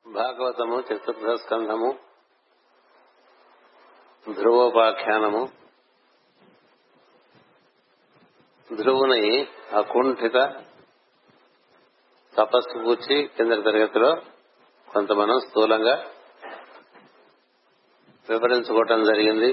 భాగవతము చతుర్థ స్కంధము ధ్రువోపాఖ్యానము ధ్రువుని అకుంఠిత తపస్సు కూర్చి కింద తరగతిలో కొంత మనం స్థూలంగా వివరించుకోవటం జరిగింది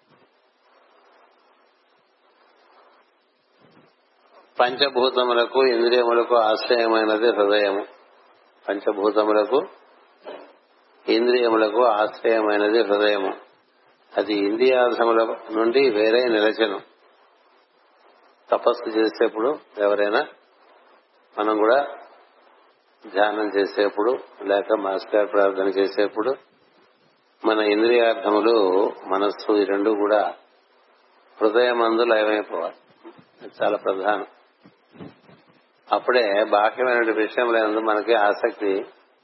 పంచభూతములకు ఇంద్రియములకు ఆశ్రయమైనది హృదయము పంచభూతములకు ఇంద్రియములకు ఆశ్రయమైనది హృదయము అది ఇంద్రియాధముల నుండి వేరే నిలచను తపస్సు చేసేప్పుడు ఎవరైనా మనం కూడా ధ్యానం చేసేప్పుడు లేక మాస్టర్ ప్రార్థన చేసేప్పుడు మన ఇంద్రియార్థములు మనస్సు ఈ రెండు కూడా హృదయమందు లయమైపోవాలి చాలా ప్రధానం అప్పుడే బాహ్యమైన విషయం లేనందు మనకి ఆసక్తి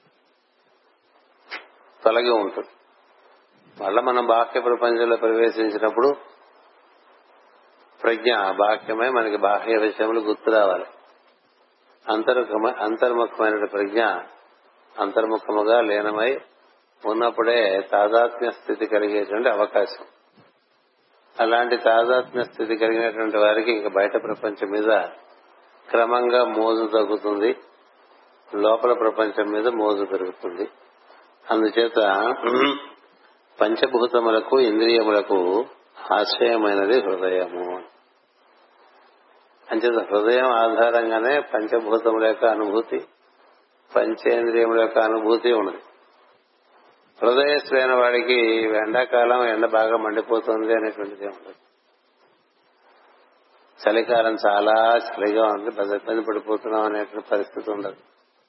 తొలగి ఉంటుంది మళ్ళా మనం బాహ్య ప్రపంచంలో ప్రవేశించినప్పుడు ప్రజ్ఞ బాహ్యమై మనకి బాహ్య విషయములు గుర్తు రావాలి అంతర్ముఖమ అంతర్ముఖమైన ప్రజ్ఞ అంతర్ముఖముగా లీనమై ఉన్నప్పుడే తాదాత్మ్య స్థితి కలిగేటువంటి అవకాశం అలాంటి తాదాత్మ్య స్థితి కలిగినటువంటి వారికి ఇంకా బయట ప్రపంచం మీద క్రమంగా మోజు తగ్గుతుంది లోపల ప్రపంచం మీద మోజు పెరుగుతుంది అందుచేత పంచభూతములకు ఇంద్రియములకు ఆశ్రయమైనది హృదయము అంచేత హృదయం ఆధారంగానే పంచభూతముల యొక్క అనుభూతి పంచేంద్రియముల యొక్క అనుభూతి ఉన్నది హృదయశ్రైన వాడికి ఎండాకాలం ఎండ బాగా మండిపోతుంది అనేటువంటిది ఉండదు చలికాలం చాలా చలిగా ఉంది ఇబ్బంది పడిపోతున్నాం అనేటువంటి పరిస్థితి ఉండదు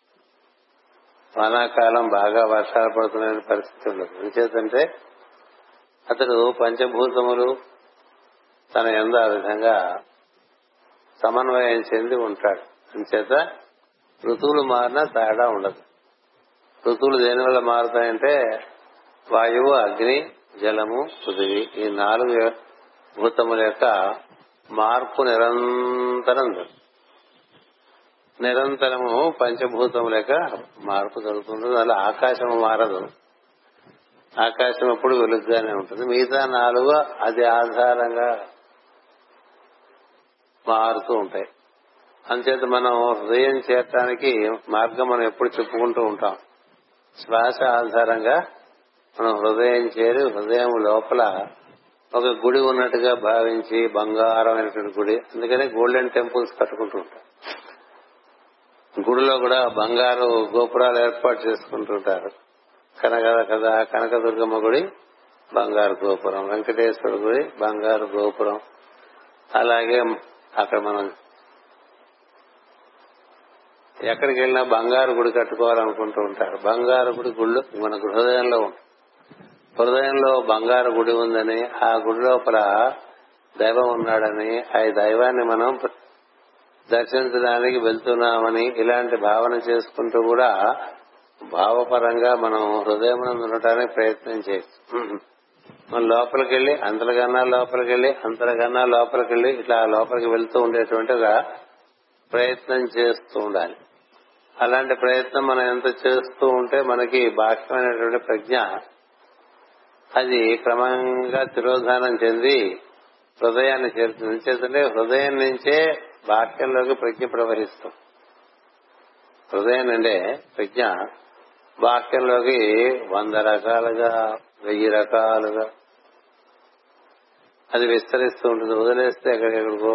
వానాకాలం బాగా వర్షాలు పడుతున్న పరిస్థితి ఉండదు ఎందుచేతంటే అతడు పంచభూతములు తన ఎందు ఆ విధంగా సమన్వయం చెంది ఉంటాడు అంచేత ఋతువులు మారినా తేడా ఉండదు ఋతువులు దేనివల్ల మారుతాయంటే వాయువు అగ్ని జలము పృథివీ ఈ నాలుగు భూతముల యొక్క మార్పు నిరంతరం నిరంతరము పంచభూతముల యొక్క మార్పు జరుగుతుంది అలా ఆకాశము మారదు ఆకాశం ఎప్పుడు వెలుగుగానే ఉంటుంది మిగతా నాలుగు అది ఆధారంగా మారుతూ ఉంటాయి అంచేత మనం హృదయం చేరటానికి మార్గం మనం ఎప్పుడు చెప్పుకుంటూ ఉంటాం శ్వాస ఆధారంగా మనం హృదయం చేరి హృదయం లోపల ఒక గుడి ఉన్నట్టుగా భావించి బంగారమైనటువంటి గుడి అందుకనే గోల్డెన్ టెంపుల్స్ కట్టుకుంటూ ఉంటాం గుడిలో కూడా బంగారు గోపురాలు ఏర్పాటు చేసుకుంటుంటారు కనక కదా కనకదుర్గమ్మ గుడి బంగారు గోపురం వెంకటేశ్వర గుడి బంగారు గోపురం అలాగే అక్కడ మనం ఎక్కడికి వెళ్ళినా బంగారు గుడి కట్టుకోవాలనుకుంటూ ఉంటారు బంగారు గుడి గుళ్ళు మన హృదయంలో ఉంటుంది హృదయంలో బంగారు గుడి ఉందని ఆ గుడి లోపల దైవం ఉన్నాడని ఆ దైవాన్ని మనం దర్శించడానికి వెళ్తున్నామని ఇలాంటి భావన చేసుకుంటూ కూడా భావపరంగా మనం హృదయం ఉండటానికి ప్రయత్నం చేయొచ్చు మన లోపలికి వెళ్ళి అంతలకన్నా లోపలికి వెళ్ళి అంతలకన్నా లోపలికి వెళ్ళి ఇట్లా లోపలికి వెళ్తూ ఉండేటువంటి ఒక ప్రయత్నం చేస్తూ ఉండాలి అలాంటి ప్రయత్నం మనం ఎంత చేస్తూ ఉంటే మనకి బాహ్యమైనటువంటి ప్రజ్ఞ అది క్రమంగా తిరోధానం చెంది హృదయాన్ని చేరుతుంది చేస్తుంటే హృదయం నుంచే బాహ్యంలోకి ప్రజ్ఞ ప్రవహిస్తాం హృదయం నుండే ప్రజ్ఞ బాహ్యంలోకి వంద రకాలుగా వెయ్యి రకాలుగా అది విస్తరిస్తూ ఉంటుంది వదిలేస్తే ఎక్కడికెక్కడికో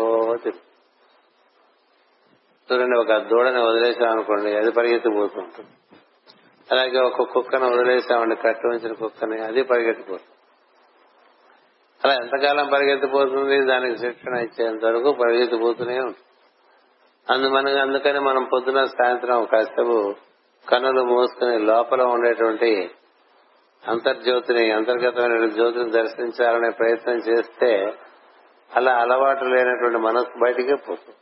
చూడండి ఒక దూడని వదిలేసామనుకోండి అది పరిగెత్తిపోతుంటుంది అలాగే ఒక కుక్కను వదిలేసామండి కట్టు ఉంచిన కుక్కని అది పరిగెత్తిపోతుంది అలా ఎంతకాలం పరిగెత్తిపోతుంది దానికి శిక్షణ ఇచ్చేంత వరకు పరిగెత్తిపోతూనే ఉంటుంది అందు మనకి అందుకని మనం పొద్దున సాయంత్రం కాసేపు కన్నులు మూసుకుని లోపల ఉండేటువంటి అంతర్జ్యోతిని అంతర్గతమైన జ్యోతిని దర్శించాలనే ప్రయత్నం చేస్తే అలా అలవాటు లేనటువంటి మనసు బయటికే పోతుంది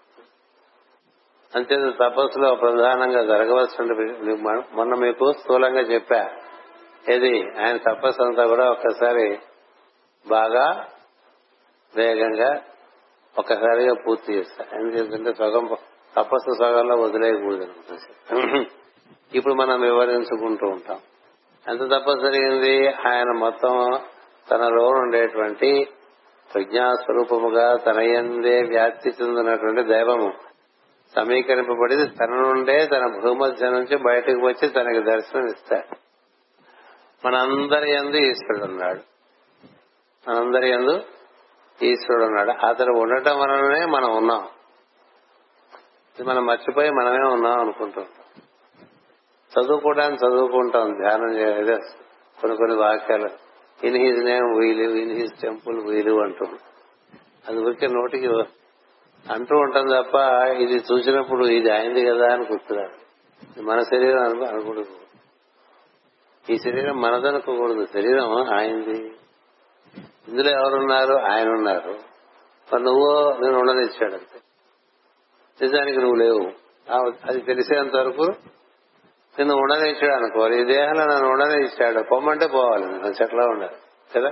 అంతేత తపస్సులో ప్రధానంగా జరగవలసిన మొన్న మీకు స్థూలంగా చెప్పా ఏది ఆయన తపస్సు అంతా కూడా ఒక్కసారి బాగా వేగంగా ఒక్కసారిగా పూర్తి చేస్తా ఎందుకంటే సగం తపస్సు సగంలో వదిలేయకూడదు ఇప్పుడు మనం వివరించుకుంటూ ఉంటాం ఎంత తప్ప జరిగింది ఆయన మొత్తం తనలో ఉండేటువంటి ప్రజ్ఞాస్వరూపముగా తన ఎందే వ్యాప్తి చెందినటువంటి దైవము సమీకరింపబడి తన నుండే తన భూమధ్య నుంచి బయటకు వచ్చి తనకి దర్శనం ఇస్తాడు మనందరి ఎందు ఈశ్వరుడు ఉన్నాడు మనందరి ఎందు ఈశ్వరుడు ఉన్నాడు అతను ఉండటం వలననే మనం ఉన్నాం ఇది మనం మర్చిపోయి మనమే ఉన్నాం అనుకుంటుంటాం చదువుకోవడానికి చదువుకుంటాం ధ్యానం చేయలేదు కొన్ని కొన్ని వాక్యాలు ఇన్ హిజ్ నేమ్ వీలు ఇన్ హిజ్ టెంపుల్ వీలు అంటూ అది ఊరికే నోటికి అంటూ ఉంటాం తప్ప ఇది చూసినప్పుడు ఇది అయింది కదా అని గుర్తురాదు ఇది మన శరీరం అను అనకూడదు ఈ శరీరం మనదనుకోకూడదు శరీరం ఆయనది ఇందులో ఎవరున్నారు ఆయన ఉన్నారు మరి నువ్వు నేను ఉండనిచ్చాడు అంతే నిజానికి నువ్వు లేవు అది తెలిసేంత వరకు నిన్ను ఉండనిచ్చాడు అనుకో ఈ దేహంలో నన్ను ఉండనిచ్చాడు పొమ్మంటే పోవాలి నేను చెట్లా ఉండాలి కదా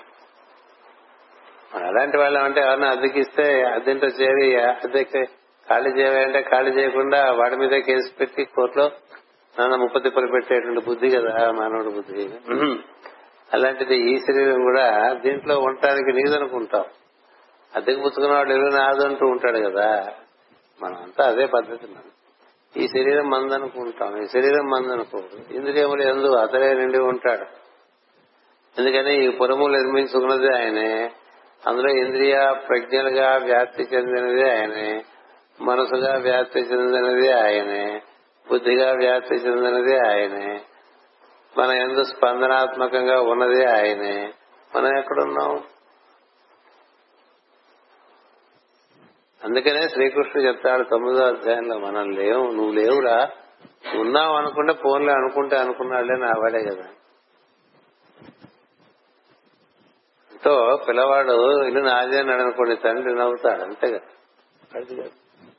మరి అలాంటి వాళ్ళు అంటే ఎవరైనా అద్దెకిస్తే అద్దెంటో చేరి అద్దెకి ఖాళీ చేయాలంటే ఖాళీ చేయకుండా వాడి మీద కేసు పెట్టి కోర్టులో నాన్న ముప్ప తిప్పలు పెట్టేటువంటి బుద్ధి కదా మానవుడి బుద్ధి అలాంటిది ఈ శరీరం కూడా దీంట్లో ఉండటానికి నీదనుకుంటాం అద్దెకి పుచ్చుకున్న వాడు ఇల్లు నాదంటూ ఉంటాడు కదా మనం అంతా అదే పద్ధతి మనం ఈ శరీరం మందనుకుంటాం ఈ శరీరం మందనుకోడు ఇంద్రియములు ఎందు అతడే నిండి ఉంటాడు ఎందుకని ఈ పురములు నిర్మించుకున్నది ఆయనే అందులో ఇంద్రియ ప్రజ్ఞలుగా వ్యాప్తి చెందినది ఆయనే మనసుగా వ్యాప్తి చెందినది ఆయనే బుద్ధిగా వ్యాప్తి చెందినది ఆయనే మన ఎందు స్పందనాత్మకంగా ఉన్నది ఆయనే మనం ఎక్కడున్నాం అందుకనే శ్రీకృష్ణుడు చెప్తాడు తొమ్మిదో అధ్యాయంలో మనం లేవు నువ్వు లేవురా ఉన్నావు అనుకుంటే ఫోన్లో అనుకుంటే అనుకున్నాడులే నా వాడే కదా తో పిల్లవాడు ఇల్లు నాదే అని అనుకోండి తండ్రి నవ్వుతాడు అంతే కదా అది కాదు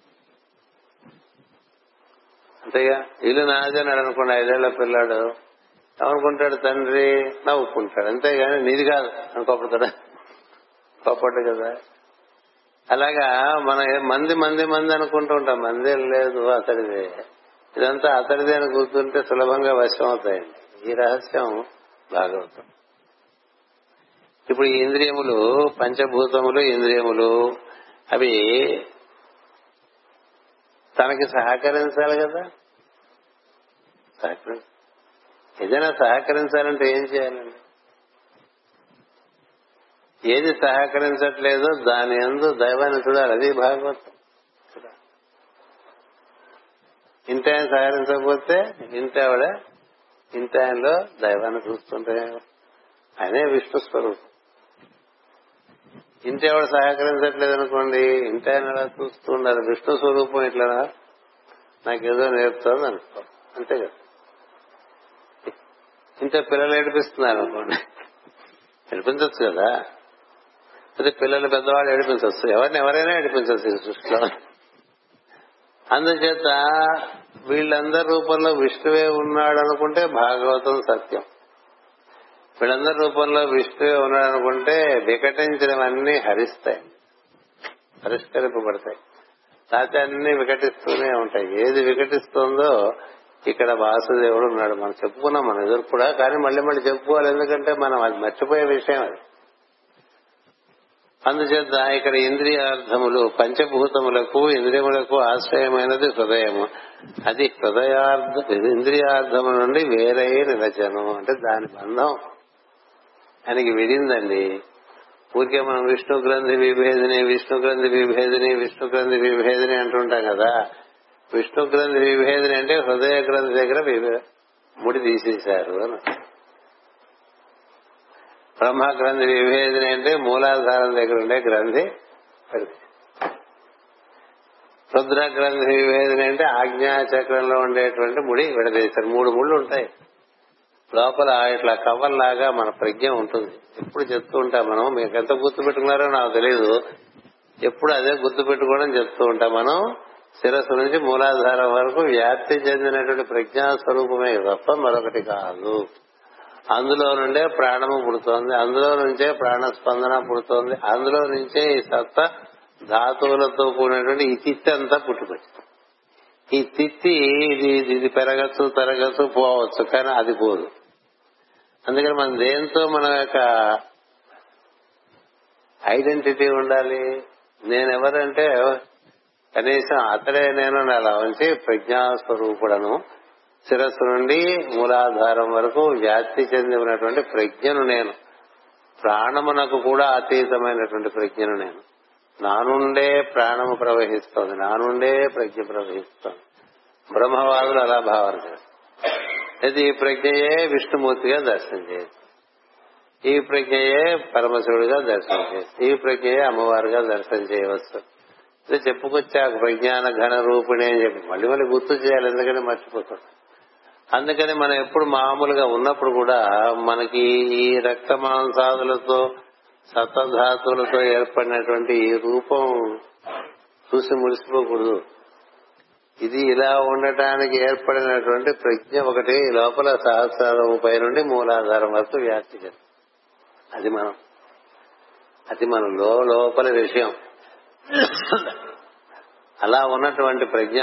అంతేగా ఇల్లు నాదే అని అనుకోండి ఐదేళ్ల పిల్లాడు ఏమనుకుంటాడు తండ్రి నవ్వుకుంటాడు అంతేగాని నీది కాదు అని కోపడతాడా కోపడ్డు కదా అలాగా మన మంది మంది మంది అనుకుంటూ ఉంటాం మంది లేదు అతడిదే ఇదంతా అతడిదే అని గుర్తుంటే సులభంగా వశం అవుతాయండి ఈ రహస్యం భాగవతం ఇప్పుడు ఈ ఇంద్రియములు పంచభూతములు ఇంద్రియములు అవి తనకి సహకరించాలి కదా సహకరి ఏదైనా సహకరించాలంటే ఏం చేయాలండి ఏది సహకరించట్లేదో దాని ఎందు దైవాన్ని చూడాలి అది భాగవతం ఇంటి ఆయన సహకరించకపోతే ఇంటి ఆవిడ ఇంటి ఆయనలో దైవాన్ని చూస్తుంటే ఆయనే విష్ణు స్వరూపం ఇంటి ఆవిడ సహకరించట్లేదు అనుకోండి ఇంటి ఆయన అలా చూస్తూ ఉండాలి విష్ణు స్వరూపం ఇట్లా నాకేదో నేర్పుతుంది అనుకో అంతే కదా ఇంట్లో పిల్లలు ఏడిపిస్తున్నారు అనుకోండి ఏడిపించచ్చు కదా అదే పిల్లలు పెద్దవాళ్ళు ఏడిపించవచ్చు ఎవరిని ఎవరైనా ఏడిపించవచ్చు ఈ సృష్టిలో అందుచేత వీళ్ళందరి రూపంలో విష్ణువే ఉన్నాడు అనుకుంటే భాగవతం సత్యం వీళ్ళందరి రూపంలో విష్ణువే ఉన్నాడు అనుకుంటే వికటించినవన్నీ హరిస్తాయి పరిష్కరింపబడతాయి లేకపోతే అన్ని వికటిస్తూనే ఉంటాయి ఏది వికటిస్తుందో ఇక్కడ వాసుదేవుడు ఉన్నాడు మనం చెప్పుకున్నాం మనం ఎదురు కూడా కానీ మళ్ళీ మళ్ళీ చెప్పుకోవాలి ఎందుకంటే మనం అది మర్చిపోయే విషయం అది అందుచేత ఇక్కడ ఇంద్రియార్థములు పంచభూతములకు ఇంద్రియములకు ఆశ్రయమైనది హృదయము అది హృదయార్థ ఇంద్రియార్థము నుండి వేరే నిలచను అంటే దాని బంధం ఆయనకి విడిందండి ఊరికే మనం విష్ణు గ్రంథి విభేదిని విష్ణు గ్రంథి విభేదిని విష్ణు గ్రంథి విభేదిని అంటుంటాం కదా విష్ణు గ్రంథి విభేదిని అంటే హృదయ గ్రంథి దగ్గర ముడి తీసేశారు అని బ్రహ్మ గ్రంథి విభేదిని అంటే మూలాధారం దగ్గర ఉండే గ్రంథి రుద్ర గ్రంథి విభేదిని అంటే ఆజ్ఞా చక్రంలో ఉండేటువంటి ముడి విడదీశారు మూడు ముళ్ళు ఉంటాయి లోపల ఇట్లా కవ్వల్లాగా మన ప్రజ్ఞ ఉంటుంది ఎప్పుడు చెప్తూ ఉంటాం మనం మీకు ఎంత గుర్తు పెట్టుకున్నారో నాకు తెలియదు ఎప్పుడు అదే గుర్తు పెట్టుకోవడం చెప్తూ ఉంటాం మనం శిరస్సు నుంచి మూలాధారం వరకు వ్యాప్తి చెందినటువంటి ప్రజ్ఞా స్వరూపమే తప్ప మరొకటి కాదు అందులో నుండే ప్రాణము పుడుతోంది అందులో నుంచే ప్రాణస్పందన పుడుతోంది అందులో నుంచే ఈ సత్త ధాతువులతో కూడినటువంటి ఈ చిత్త అంతా పుట్టుకొచ్చింది ఈ తిత్తి ఇది ఇది పెరగచ్చు తరగచ్చు పోవచ్చు కానీ అది పోదు అందుకని మనం దేంతో మన యొక్క ఐడెంటిటీ ఉండాలి నేనెవరంటే కనీసం అతడే నేను అలా ఉంచి ప్రజ్ఞాస్వరూపుడను శిరస్సు నుండి మూలాధారం వరకు వ్యాప్తి చెంది ఉన్నటువంటి ప్రజ్ఞను నేను ప్రాణమునకు కూడా అతీతమైనటువంటి ప్రజ్ఞను నేను నా నుండే ప్రాణము ప్రవహిస్తోంది నా నుండే ప్రజ్ఞ ప్రవహిస్తోంది బ్రహ్మవాదులు అలా భావన చేస్తారు ఇది ఈ ప్రజ్ఞయే విష్ణుమూర్తిగా దర్శనం చేయొచ్చు ఈ ప్రజ్ఞయే పరమశివుడిగా దర్శనం చేయొచ్చు ఈ ప్రజ్ఞయే అమ్మవారుగా దర్శనం చేయవచ్చు ఇది చెప్పుకొచ్చా ప్రజ్ఞాన ఘన రూపిణి అని చెప్పి మళ్ళీ మళ్ళీ గుర్తు చేయాలి ఎందుకని మర్చిపోతాం అందుకని మనం ఎప్పుడు మామూలుగా ఉన్నప్పుడు కూడా మనకి ఈ రక్త మాంసాదులతో సతధాతులతో ఏర్పడినటువంటి ఈ రూపం చూసి మురిసిపోకూడదు ఇది ఇలా ఉండటానికి ఏర్పడినటువంటి ప్రజ్ఞ ఒకటి లోపల సహస్రం పై నుండి మూలాధారం వరకు వ్యాప్తి చెంది అది మనం అది మన లో లోపల విషయం అలా ఉన్నటువంటి ప్రజ్ఞ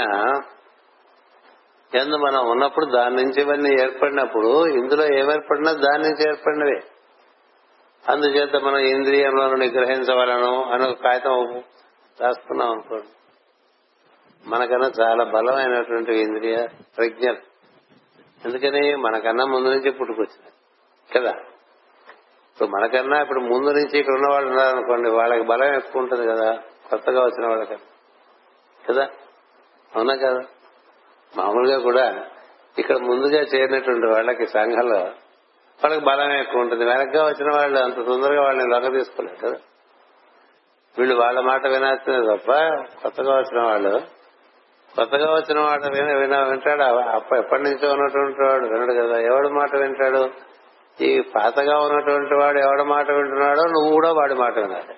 ఎందు మనం ఉన్నప్పుడు దాని నుంచి ఇవన్నీ ఏర్పడినప్పుడు ఇందులో ఏమేర్పడినా దాని నుంచి ఏర్పడినవే అందుచేత మనం ఇంద్రియంలో నిగ్రహించవలను అని ఒక కాగితం రాసుకున్నాం అనుకోండి మనకన్నా చాలా బలమైనటువంటి ఇంద్రియ ప్రజ్ఞలు ఎందుకని మనకన్నా ముందు నుంచి పుట్టుకొచ్చినాయి కదా ఇప్పుడు మనకన్నా ఇప్పుడు ముందు నుంచి ఇక్కడ ఉన్న వాళ్ళు ఉన్నారనుకోండి వాళ్ళకి బలం ఎక్కువ ఉంటుంది కదా కొత్తగా వచ్చిన వాళ్ళకన్నా కదా అవునా కదా మామూలుగా కూడా ఇక్కడ ముందుగా చేరినటువంటి వాళ్ళకి సంఘంలో వాళ్ళకి బలం ఎక్కువ ఉంటుంది వెనక్గా వచ్చిన వాళ్ళు అంత తొందరగా వాళ్ళని లొంగ తీసుకోలేదు కదా వీళ్ళు వాళ్ళ మాట వినాల్సిందే తప్ప కొత్తగా వచ్చిన వాళ్ళు కొత్తగా వచ్చిన మాట విన విన వింటాడు అప్ప ఎప్పటి నుంచో ఉన్నటువంటి వాడు వినడు కదా ఎవడి మాట వింటాడు ఈ పాతగా ఉన్నటువంటి వాడు ఎవడి మాట వింటున్నాడో నువ్వు కూడా వాడి మాట వినాలి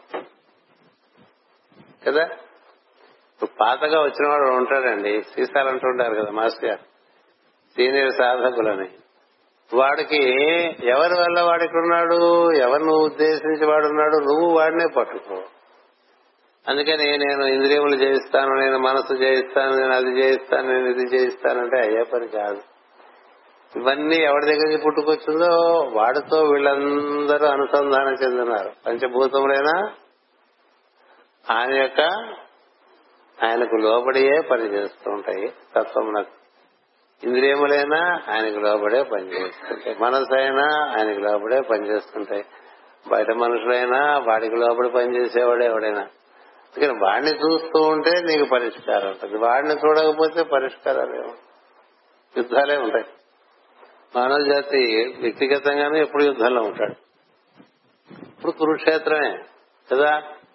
కదా ఇప్పుడు పాతగా వచ్చిన వాడు ఉంటాడండి సీసాలు అంటుంటారు కదా మాస్టర్ గారు సీనియర్ సాధకులని వాడికి ఎవరి వల్ల వాడికి ఉన్నాడు ఎవరిని ఉద్దేశించి వాడున్నాడు నువ్వు వాడినే పట్టుకో అందుకని నేను ఇంద్రియములు చేయిస్తాను నేను మనసు చేయిస్తాను నేను అది చేయిస్తాను నేను ఇది చేయిస్తానంటే అయ్యే పని కాదు ఇవన్నీ ఎవరి దగ్గర నుంచి పుట్టుకొచ్చిందో వాడితో వీళ్ళందరూ అనుసంధానం చెందినారు పంచభూతములైనా ఆయన యొక్క ఆయనకు లోబడియే పని చేస్తూ ఉంటాయి తత్వమునకు ఇంద్రియములైనా ఆయనకు లోబడే పనిచేస్తుంటాయి మనసు అయినా ఆయనకు లోబడే పనిచేస్తుంటాయి బయట మనుషులైనా వాడికి లోబడి పనిచేసేవాడు ఎవడైనా అందుకని వాడిని చూస్తూ ఉంటే నీకు పరిష్కారం ఉంటుంది వాడిని చూడకపోతే పరిష్కారాలు ఏమి యుద్ధాలే ఉంటాయి మానవ జాతి వ్యక్తిగతంగానే ఎప్పుడు యుద్ధంలో ఉంటాడు ఇప్పుడు కురుక్షేత్రమే కదా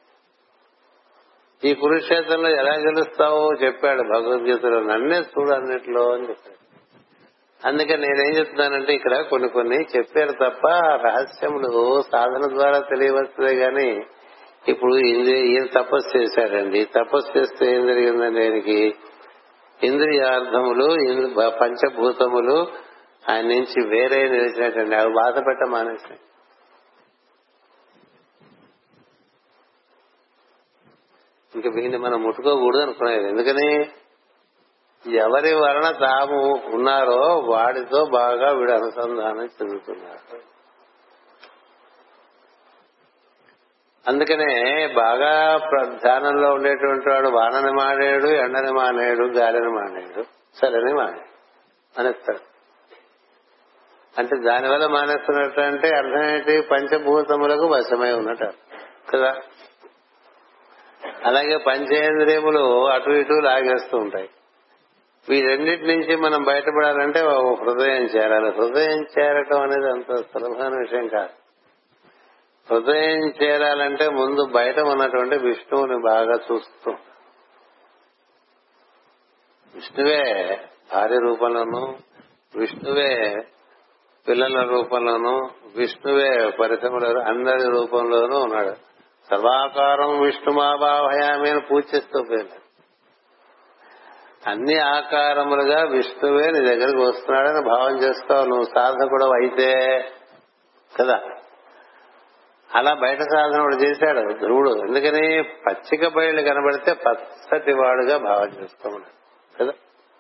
ఈ కురుక్షేత్రంలో ఎలా గెలుస్తావో చెప్పాడు భగవద్గీతలో నన్నే చూడు అన్నిట్లో అని చెప్పాడు అందుకని నేనేం చెప్తున్నానంటే ఇక్కడ కొన్ని కొన్ని చెప్పారు తప్ప రహస్యములు సాధన ద్వారా తెలియవచ్చులే గాని ఇప్పుడు ఈయన తపస్సు చేశాడండి తపస్సు చేస్తే ఏం జరిగిందండి ఆయనకి ఇంద్రియార్థములు పంచభూతములు ఆయన నుంచి వేరే నిలిచినట్టండి అవి బాధ పెట్ట మానేసాయి ఇంక వీడిని మనం ముట్టుకోకూడదు అనుకునేది ఎందుకని ఎవరి వలన తాము ఉన్నారో వాడితో బాగా వీడు అనుసంధానం చెందుతున్నారు అందుకనే బాగా ధ్యానంలో ఉండేటువంటి వాడు వానని మానేడు ఎండని మానేడు గాలిని మానేడు సరని మానేడు అనేస్తాడు అంటే దానివల్ల మానేస్తున్నట్టు అంటే అర్థం ఏంటి పంచభూతములకు వశమై ఉన్నట్టు కదా అలాగే పంచేంద్రియములు అటు ఇటు లాగేస్తూ ఉంటాయి వీటన్నిటి నుంచి మనం బయటపడాలంటే హృదయం చేరాలి హృదయం చేరటం అనేది అంత సులభమైన విషయం కాదు హృదయం చేరాలంటే ముందు బయట ఉన్నటువంటి విష్ణువుని బాగా చూస్తూ విష్ణువే భార్య రూపంలోను విష్ణువే పిల్లల రూపంలోను విష్ణువే పరిశ్రమల అందరి రూపంలోనూ ఉన్నాడు సర్వాకారం విష్ణుమాభావయామి అని పూజ చేస్తూ పోయినాడు అన్ని ఆకారములుగా విష్ణువే నీ దగ్గరకు వస్తున్నాడని భావం చేసుకోవాలి నువ్వు సాధకుడు అయితే కదా అలా బయట సాధన వాడు చేశాడు ధ్రువుడు ఎందుకని పచ్చిక బయలు కనబడితే పచ్చటి వాడుగా భావం చేసుకోమన్నాడు కదా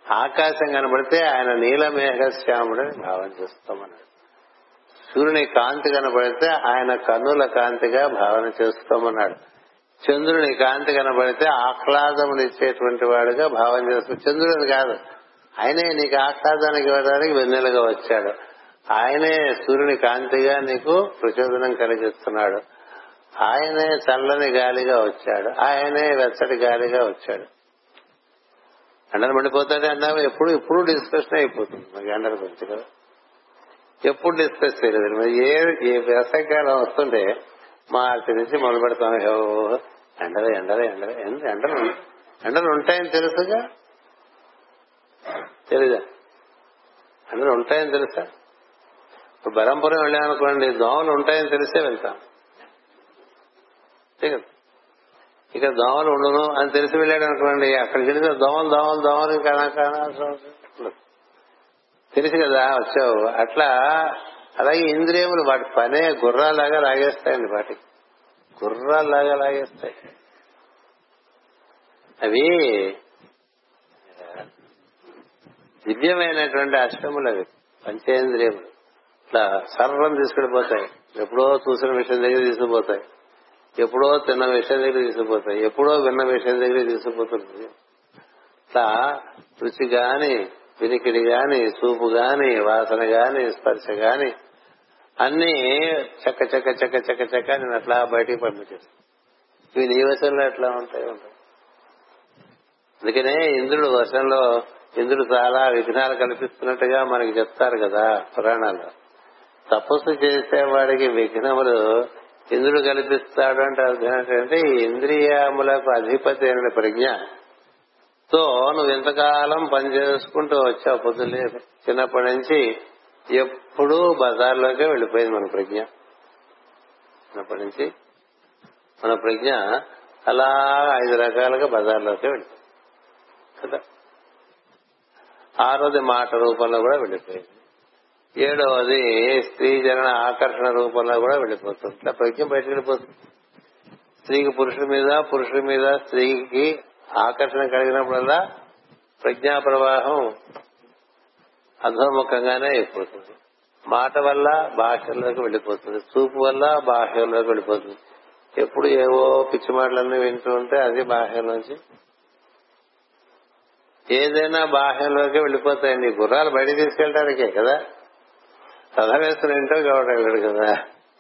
ఆకాశం కనబడితే ఆయన నీలమేఘశ్యాముడని భావన చేసుకోమన్నాడు సూర్యుని కాంతి కనబడితే ఆయన కన్నుల కాంతిగా భావన చేసుకోమన్నాడు చంద్రుని కాంతి కనబడితే ఆహ్లాదమునిచ్చేటువంటి వాడుగా భావన చేస్తూ చంద్రుడిని కాదు ఆయనే నీకు ఆహ్లాదానికి ఇవ్వడానికి వెన్నెలుగా వచ్చాడు ఆయనే సూర్యుని కాంతిగా నీకు ప్రచోదనం కలిగిస్తున్నాడు ఆయనే చల్లని గాలిగా వచ్చాడు ఆయనే వెచ్చటి గాలిగా వచ్చాడు ఎండలు మండిపోతాడే అన్నావు ఎప్పుడు ఇప్పుడు డిస్కషన్ అయిపోతుంది మాకు ఎండల గురించి కదా ఎప్పుడు డిస్కస్ చేయలేదు మరి ఏ ఏ వేసవికాలం వస్తుంటే మార్చి నుంచి మొదలు పెడతాం "ఓ, ఎండలు ఎండలు ఎండలు ఎండ- ఎండలు ఎండలు ఉంటాయని తెలుసుగా తెలీదా ఎండలు ఉంటాయని తెలుసా ఇప్పుడు బరంపురం వెళ్ళామనుకోండి దోమలు ఉంటాయని తెలిసే వెళ్తాం అంతే కదా ఇక దోమలు ఉండను అని తెలిసి వెళ్ళాడు అనుకోండి అక్కడికి వెళితే దోమలు దోమలు దోమలు కానా కానా తెలుసు కదా వచ్చావు అట్లా అలాగే ఇంద్రియములు వాటి పనే గుర్రాలాగా లాగేస్తాయండి వాటికి గుర్రాలాగా లాగేస్తాయి అవి దివ్యమైనటువంటి అష్టములు అవి పంచేంద్రియములు ఇట్లా సర్వం తీసుకెళ్ళిపోతాయి ఎప్పుడో చూసిన విషయం దగ్గర తీసుకుపోతాయి ఎప్పుడో తిన్న విషయం దగ్గర తీసుకుపోతాయి ఎప్పుడో విన్న విషయం దగ్గర తీసుకుపోతుంది ఇట్లా రుచి గాని వినికిడి గాని చూపు గాని వాసన గాని స్పర్శ గాని అన్ని చక్క చక్క చక్క చక్క చక్క నేను అట్లా బయటికి పంపించేస్తాను ఇవి నీ వశంలో ఎట్లా ఉంటాయి ఉంటాయి అందుకనే ఇంద్రుడు వర్షంలో ఇంద్రుడు చాలా విఘ్నాలు కల్పిస్తున్నట్టుగా మనకి చెప్తారు కదా పురాణాల్లో తపస్సు చేసేవాడికి విఘ్నములు ఇంద్రుడు కల్పిస్తాడు అంటే అర్థం ఏంటంటే ఈ ఇంద్రియములకు అధిపతి అయిన ప్రజ్ఞ తో నువ్వు ఎంతకాలం పని చేసుకుంటూ వచ్చావు పొద్దులే చిన్నప్పటి నుంచి ఎప్పుడూ బజార్లోకే వెళ్ళిపోయింది మన ప్రజ్ఞ చిన్నప్పటి నుంచి మన ప్రజ్ఞ అలా ఐదు రకాలుగా బజార్లోకి వెళ్ళిపోయింది కదా ఆరోది మాట రూపంలో కూడా వెళ్ళిపోయింది ఏడవది స్త్రీ జన ఆకర్షణ రూపంలో కూడా వెళ్ళిపోతుంది ఇట్లా ప్రజ్ఞ బయటకు వెళ్ళిపోతుంది స్త్రీకి పురుషుడి మీద పురుషుడి మీద స్త్రీకి ఆకర్షణ కలిగినప్పుడల్లా ప్రజ్ఞా ప్రవాహం అధోముఖంగానే అయిపోతుంది మాట వల్ల భాషల్లోకి వెళ్ళిపోతుంది చూపు వల్ల బాహ్యంలోకి వెళ్ళిపోతుంది ఎప్పుడు ఏవో పిచ్చి మాటలన్నీ వింటూ ఉంటే అది బాహ్యంలోంచి ఏదైనా బాహ్యంలోకి వెళ్ళిపోతాయండి ఈ గుర్రాలు బయట తీసుకెళ్ళడానికే కదా రథం వేసుకుని ఇంట్లో కావడం వెళ్ళాడు కదా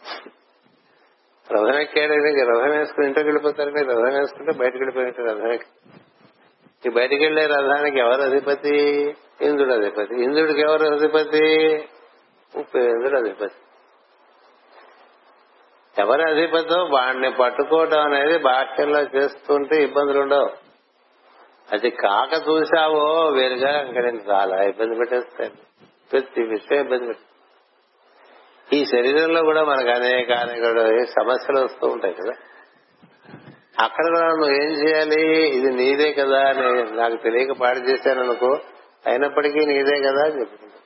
రథం ఎక్కాడు రథం వేసుకుని ఇంట్లోకి వెళ్ళిపోతారు మీరు రథం వేసుకుంటే బయటకు వెళ్ళిపోయినట్టు రథం ఎక్కి ఈ బయటికి వెళ్లే రథానికి ఎవరు అధిపతి ఇంద్రుడు అధిపతి ఇంద్రుడికి ఎవరు అధిపతి ఉపేంద్రుడు అధిపతి ఎవరి అధిపతో వాడిని పట్టుకోవడం అనేది బాహ్యంలో చేస్తుంటే ఇబ్బందులు ఉండవు అది కాక చూసావో వేరుగా ఇంకా నేను చాలా ఇబ్బంది పెట్టేస్తాను ప్రతి విషయం ఇబ్బంది పెట్టు ఈ శరీరంలో కూడా మనకు అనేక అనేక సమస్యలు వస్తూ ఉంటాయి కదా అక్కడ కూడా నువ్వు ఏం చేయాలి ఇది నీదే కదా అని నాకు తెలియక పాడు చేశాను అనుకో అయినప్పటికీ నీదే కదా అని చెప్పుకుంటా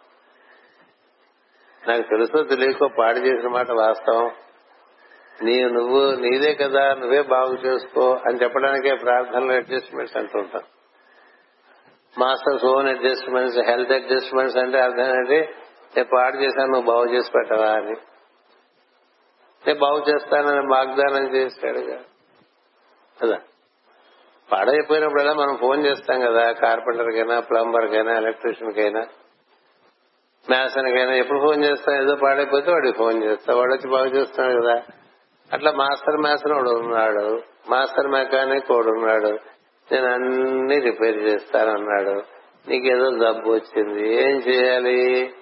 నాకు తెలుసో తెలియకో పాడు చేసిన మాట వాస్తవం నీ నువ్వు నీదే కదా నువ్వే బాగు చేసుకో అని చెప్పడానికే ప్రార్థనలో అడ్జస్ట్మెంట్స్ అంటుంటాం masters own adjustments health adjustments అంటే అర్థం ఏంటి నేను పాడు చేశాను నువ్వు బాగు చేసి పెట్టవా అని నేను బాగు చేస్తానని వాగ్దానం చేశాడుగా కదా పాడైపోయినప్పుడల్లా మనం ఫోన్ చేస్తాం కదా కార్పెంటర్ కైనా ప్లంబర్ కైనా ఎలక్ట్రీషియన్ కైనా మ్యాసన్కైనా ఎప్పుడు ఫోన్ చేస్తాం ఏదో పాడైపోతే వాడికి ఫోన్ చేస్తా వాడు వచ్చి బాగు చేస్తున్నాడు కదా అట్లా మాస్టర్ మ్యాసన్ వాడు ఉన్నాడు మాస్టర్ మెకానిక్ వాడు ఉన్నాడు నేను అన్ని రిపేర్ చేస్తానన్నాడు నీకేదో జబ్బు వచ్చింది ఏం చేయాలి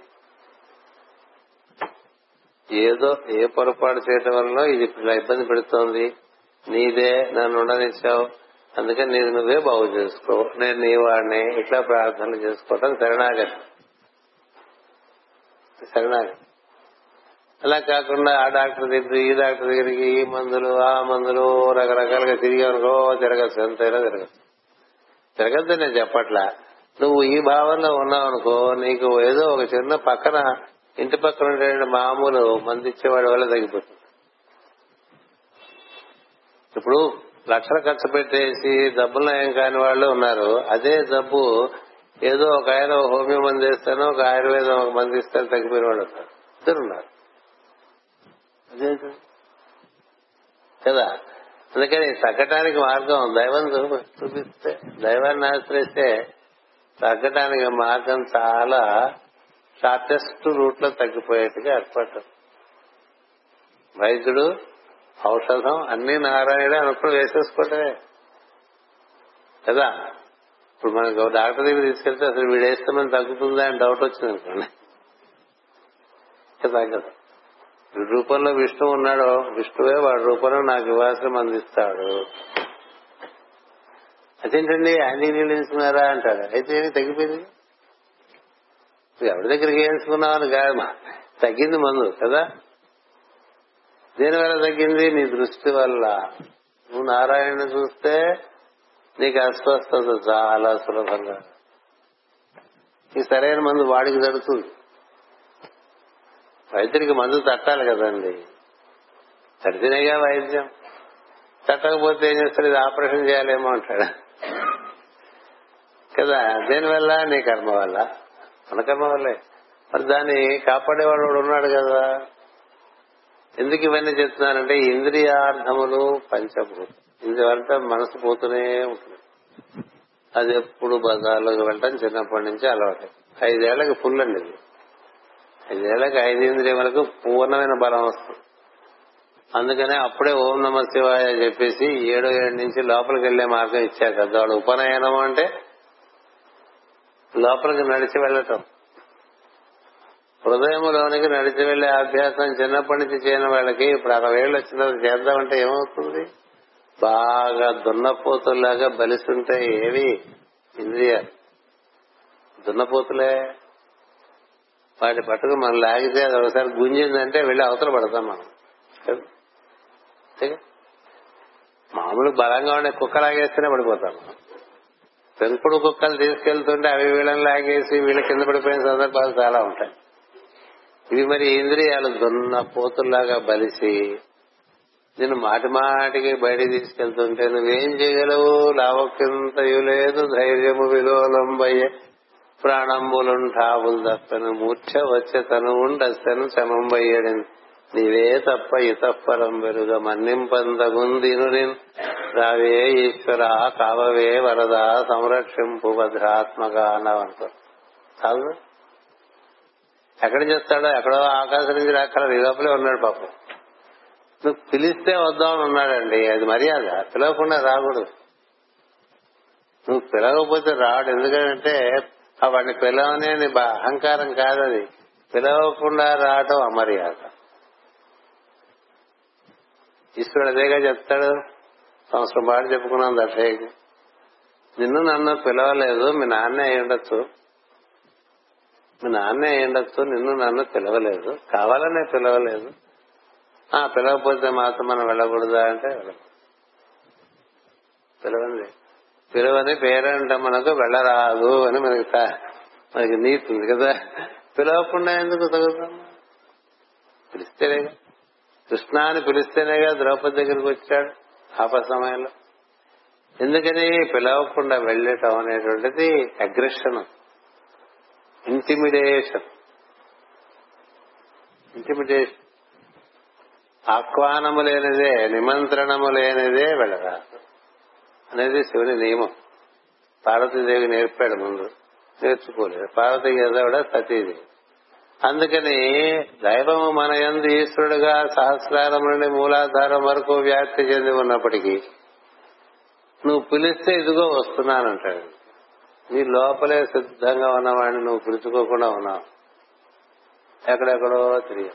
ఏదో ఏ పొరపాటు చేయటం వల్ల ఇది ఇలా ఇబ్బంది పెడుతోంది నీదే నన్ను ఉండనిచ్చావు అందుకని నీది నువ్వే బాగు చేసుకో నేను నీ వాడిని ఇట్లా ప్రార్థనలు చేసుకోవటం శరణాగతి శరణాగతి అలా కాకుండా ఆ డాక్టర్ దగ్గర ఈ డాక్టర్ దగ్గరికి ఈ మందులు ఆ మందులు రకరకాలుగా తిరిగి అనుకో తిరగచ్చు ఎంతైనా తిరగచ్చు తిరగద్దు నేను చెప్పట్లా నువ్వు ఈ భావంలో ఉన్నావు అనుకో నీకు ఏదో ఒక చిన్న పక్కన ఇంటి పక్కన ఉండే మామూలు మంది ఇచ్చేవాడి వల్ల తగ్గిపోతుంది ఇప్పుడు లక్షలు ఖర్చు పెట్టేసి డబ్బులు నయం కాని వాళ్ళు ఉన్నారు అదే జబ్బు ఏదో ఒక ఆయన హోమియో మంది ఇస్తాను ఒక ఆయుర్వేదం ఒక మంది ఇస్తాను తగ్గిపోయిన వాళ్ళు ఉంటారు ఇద్దరు ఉన్నారు అదేంటి? కదా అందుకని తగ్గటానికి మార్గం దైవం చూ- చూపిస్తే దైవాన్ని ఆశ్రయిస్తే తగ్గటానికి మార్గం చాలా షార్టెస్ట్ రూట్ లో తగ్గిపోయేట్టుగా ఏర్పడటం వైద్యుడు ఔషధం అన్ని నారాయణ అనుకుని వేసేసుకోవటమే కదా ఇప్పుడు మనకు డాక్టర్ దగ్గర తీసుకెళ్తే అసలు వీడు వేస్తే మనం తగ్గుతుందా అని డౌట్ వచ్చింది అనుకోండి కదా కదా వీడి రూపంలో విష్ణు ఉన్నాడు విష్ణువే వాడి రూపంలో నాకు ఇవ్వాల్సిన అందిస్తాడు అదేంటండి యాంటీ నీళ్ళు వేసుకున్నారా అంటాడు అయితే ఏమి తగ్గిపోయింది నువ్వు ఎవరి దగ్గరికి వేసుకున్నావు అని కాదు మా- తగ్గింది మందు కదా దేని వల్ల తగ్గింది నీ దృష్టి వల్ల నువ్వు నారాయణ చూస్తే నీకు అస్వస్థత చాలా సులభంగా ఈ సరైన మందు వాడికి తడుతుంది వైద్యుడికి మందు తట్టాలి కదండి తడితేనేగా వైద్యం తట్టకపోతే ఏం చేస్తాడు ఇది ఆపరేషన్ చేయాలేమో అంటాడు కదా దేనివల్ల నీ కర్మ వల్ల మన కర్మ వల్లే మరి దాన్ని కాపాడేవాడు ఒకడు ఉన్నాడు కదా ఎందుకు ఇవన్నీ చెప్తున్నానంటే ఇంద్రియార్థములు పంచభూతం ఇందువల్ల మనసు పోతూనే ఉంటుంది అది ఎప్పుడు బజార్లోకి వెళ్ళటం చిన్నప్పటి నుంచి అలవాటు ఐదేళ్లకు ఫుల్ అండి ఇది ఐదేళ్లకు ఐదు ఇంద్రియములకు పూర్ణమైన బలం వస్తుంది అందుకనే అప్పుడే ఓం నమ శివాయ చెప్పేసి ఏడో ఏడు నుంచి లోపలికి వెళ్లే మార్గం ఇచ్చారు కదా వాడు ఉపనయనం అంటే లోపలికి నడిచి వెళ్ళటం హృదయంలోనికి నడిచి వెళ్లే అభ్యాసం చిన్నప్పటి నుంచి చేయని వాళ్ళకి ఇప్పుడు అరవై ఏళ్ళు వచ్చిన తర్వాత చేద్దామంటే ఏమవుతుంది బాగా దున్నపోతుల్లాగా బలిస్తుంటాయి ఏవి ఇంద్రియాలు దున్నపోతులే వాటి పట్టుకు మనం లాగితే అది ఒకసారి గుంజిందంటే వెళ్ళి అవతల పడతాం మనం కదా? అంతేగా? మామూలు బలంగా ఉండే కుక్క లాగేస్తేనే పడిపోతాం మనం. పెంపుడు కుక్కలు తీసుకెళ్తుంటే అవి వీళ్ళని లాగేసి వీళ్ళ కింద పడిపోయిన సందర్భాలు చాలా ఉంటాయి ఇవి మరి ఇంద్రియాలు దున్న పోతుల్లాగా బలిసి నేను మాటి మాటికి బయట తీసుకెళ్తుంటే నువ్వేం చేయగలవు లావక్యంతయు లేదు ధైర్యము విలోలంబయ్యే ప్రాణంబులుంటావులు తప్పను మూర్ఛ వచ్చే తను ఉండస్తను చమంబయ్యడి నీవే తప్ప ఇతప్పరం వెరుగ మన్నింపందగుందిను రావే ఈశ్వర కావవే వరద సంరక్షింపు భద్రాత్మక అన్నావనుకో చాలు ఎక్కడ చేస్తాడో ఎక్కడో ఆకాశం నుంచి రాక్కడ లోపలే ఉన్నాడు పాపం నువ్వు పిలిస్తే వద్దామని ఉన్నాడండి అది మర్యాద పిలవకుండా రాకూడదు నువ్వు పిలవకపోతే రాడు ఎందుకంటే ఆ వాడిని పిలవనే నీ బా- అహంకారం కాదది పిలవకుండా రావటం అమర్యాద ఈశ్వరుడు అదేగా చెప్తాడు సంవత్సరం పాటు చెప్పుకున్నాం దర్శయ్యకి నిన్ను నన్ను పిలవలేదు మీ నాన్నే అయి ఉండొచ్చు మీ నాన్నే అయి ఉండొచ్చు నిన్ను నన్ను పిలవలేదు కావాలనే పిలవలేదు ఆ పిలవకపోతే మాత్రం మనం వెళ్ళకూడదా అంటే వెళ్ళకూడదు. పిలవండి పిలవని పేరంట మనకు వెళ్ళరాదు అని మనకి తా- మనకి నీతి ఉంది కదా పిలవకుండా ఎందుకు తగుతాం పిలిస్తేనేగా కృష్ణాని పిలిస్తేనేగా ద్రౌపది దగ్గరికి వచ్చాడు ఆప సమయంలో ఎందుకని పిలవకుండా వెళ్ళటం అనేటువంటిది అగ్రెషన్ ఇంటిమిడేషన్ ఇంటిమిడేషన్ ఆహ్వానము లేనిదే నిమంత్రణము లేనిదే వెళ్ళరాదు అనేది శివుని నియమం పార్వతీదేవి నేర్పాడు ముందు నేర్చుకోలేదు పార్వతి కూడా సతీదేవి అందుకని దైవము మన యందు ఈశ్వరుడుగా సహస్రారం నుండి మూలాధారం వరకు వ్యాప్తి చెంది ఉన్నప్పటికీ నువ్వు పిలిస్తే ఇదిగో వస్తున్నానంటాడు నీ లోపలే సిద్ధంగా ఉన్నవాడిని నువ్వు పిలుచుకోకుండా ఉన్నావు ఎక్కడెక్కడో తిరిగి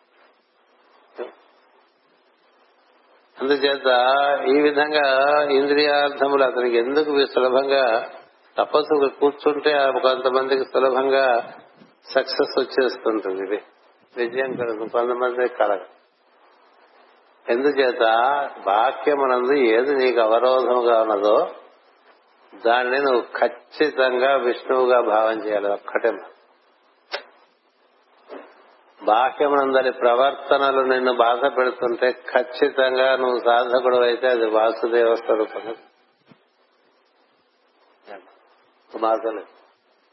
అందుచేత ఈ విధంగా ఇంద్రియార్థములు అతనికి ఎందుకు సులభంగా తపస్సు కూర్చుంటే ఆ కొంతమందికి సులభంగా సక్సెస్ వచ్చేస్తుంటుంది ఇది విజయం కలుగుతుంది కొంతమంది కలగ ఎందుచేత వాక్యమునందు ఏది నీకు అవరోధముగా ఉన్నదో దాన్ని నువ్వు ఖచ్చితంగా విష్ణువుగా భావం చేయాలి ఒక్కటే బాహ్యమునందరి ప్రవర్తనలు నిన్ను బాధ పెడుతుంటే ఖచ్చితంగా నువ్వు సాధకుడు అయితే అది వాసుదేవ స్వరూపంగా మార్గం లేదు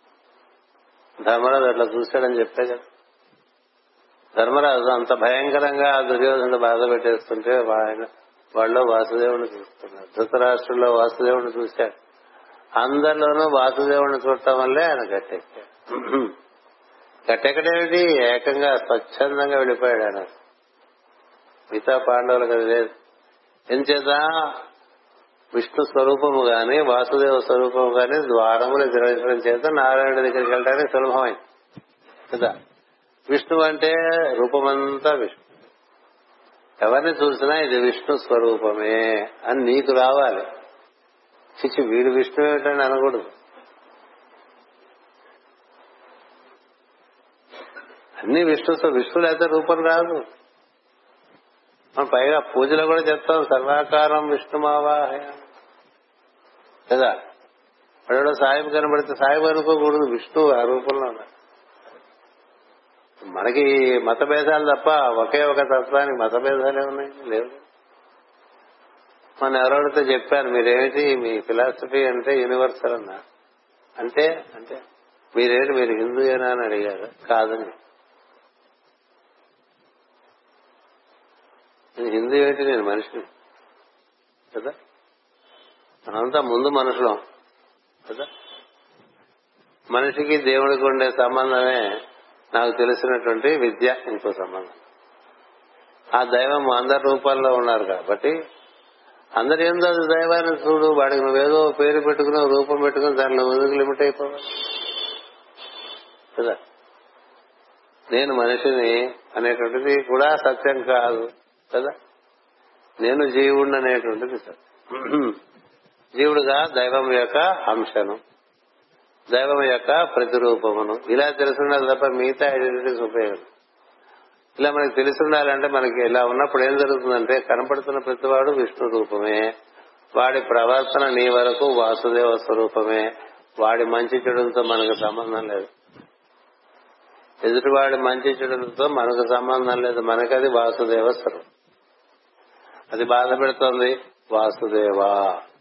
ధర్మరాజు అట్లా చూశాడని చెప్పే కదా ధర్మరాజు అంత భయంకరంగా ఆ దుర్యోధనుడు బాధ పెట్టేస్తుంటే ఆయన వాళ్ళు వాసుదేవుని చూస్తున్నారు ధృతరాష్ట్రంలో వాసుదేవుని చూశాడు అందరిలోనూ వాసుదేవుని చూడటం వల్లే ఆయన గట్టెక్కాడు గట్టెక్కడేమిటి ఏకంగా స్వచ్ఛందంగా వెళ్ళిపోయాడు ఆయన మిగతా పాండవులకు అది లేదు ఎంచేత విష్ణు స్వరూపము గాని వాసుదేవ స్వరూపము గాని ద్వారములు నిర్వహించడం చేత నారాయణ దగ్గరికి వెళ్ళడానికి సులభమైంది కదా విష్ణు అంటే రూపమంతా విష్ణు ఎవరిని చూసినా ఇది విష్ణు స్వరూపమే అని నీకు రావాలి చిచ్చి వీడు విష్ణు ఏమిటని అనకూడదు అన్ని విష్ణు విష్ణు లేకపోతే రూపం రాదు మనం పైగా పూజలో కూడా చెప్తాం సర్వాకారం విష్ణుమావాహ కదా వాడు సాయిబు కనబడితే సాయిబు అనుకోకూడదు విష్ణు ఆ రూపంలో ఉన్నాడు మనకి మత భేదాలు తప్ప ఒకే ఒక తత్వానికి మత భేదాలే ఉన్నాయి లేవు మన ఎవరెవరితో చెప్పాను మీరేమిటి మీ ఫిలాసఫీ అంటే యూనివర్సల్ అన్నా అంటే అంటే మీరేంటి మీరు హిందూయేనా అని అడిగారు కాదని నేను హిందూ ఏంటి నేను మనిషిని కదా మనంతా ముందు మనుషులం కదా మనిషికి దేవుడికి ఉండే సంబంధమే నాకు తెలిసినటువంటి విద్య ఇంకో సంబంధం ఆ దైవం అందరి రూపాల్లో ఉన్నారు కాబట్టి అందరు ఏందో అది దైవాన్ని చూడు వాడికి నువ్వేదో పేరు పెట్టుకుని రూపం పెట్టుకుని దానిలో ఎందుకు లిమిట్ అయిపోవాలి కదా నేను మనిషిని అనేటువంటిది కూడా సత్యం కాదు కదా నేను జీవుడు అనేటువంటిది సత్యం జీవుడుగా దైవం యొక్క అంశను దైవం యొక్క ప్రతిరూపమును ఇలా తెలుసుండాలి తప్ప మిగతా ఐడెంటిటీస్ ఉపయోగం ఇలా మనకి తెలిసి ఉండాలంటే మనకి ఇలా ఉన్నప్పుడు ఏం జరుగుతుందంటే కనపడుతున్న ప్రతివాడు విష్ణు రూపమే వాడి ప్రవర్తన నీ వరకు వాసుదేవ స్వరూపమే వాడి మంచి చెడులతో మనకు సంబంధం లేదు ఎదుటివాడి మంచి చెడులతో మనకు సంబంధం లేదు మనకది వాసుదేవ స్వరూపం అది బాధ పెడుతోంది వాసుదేవా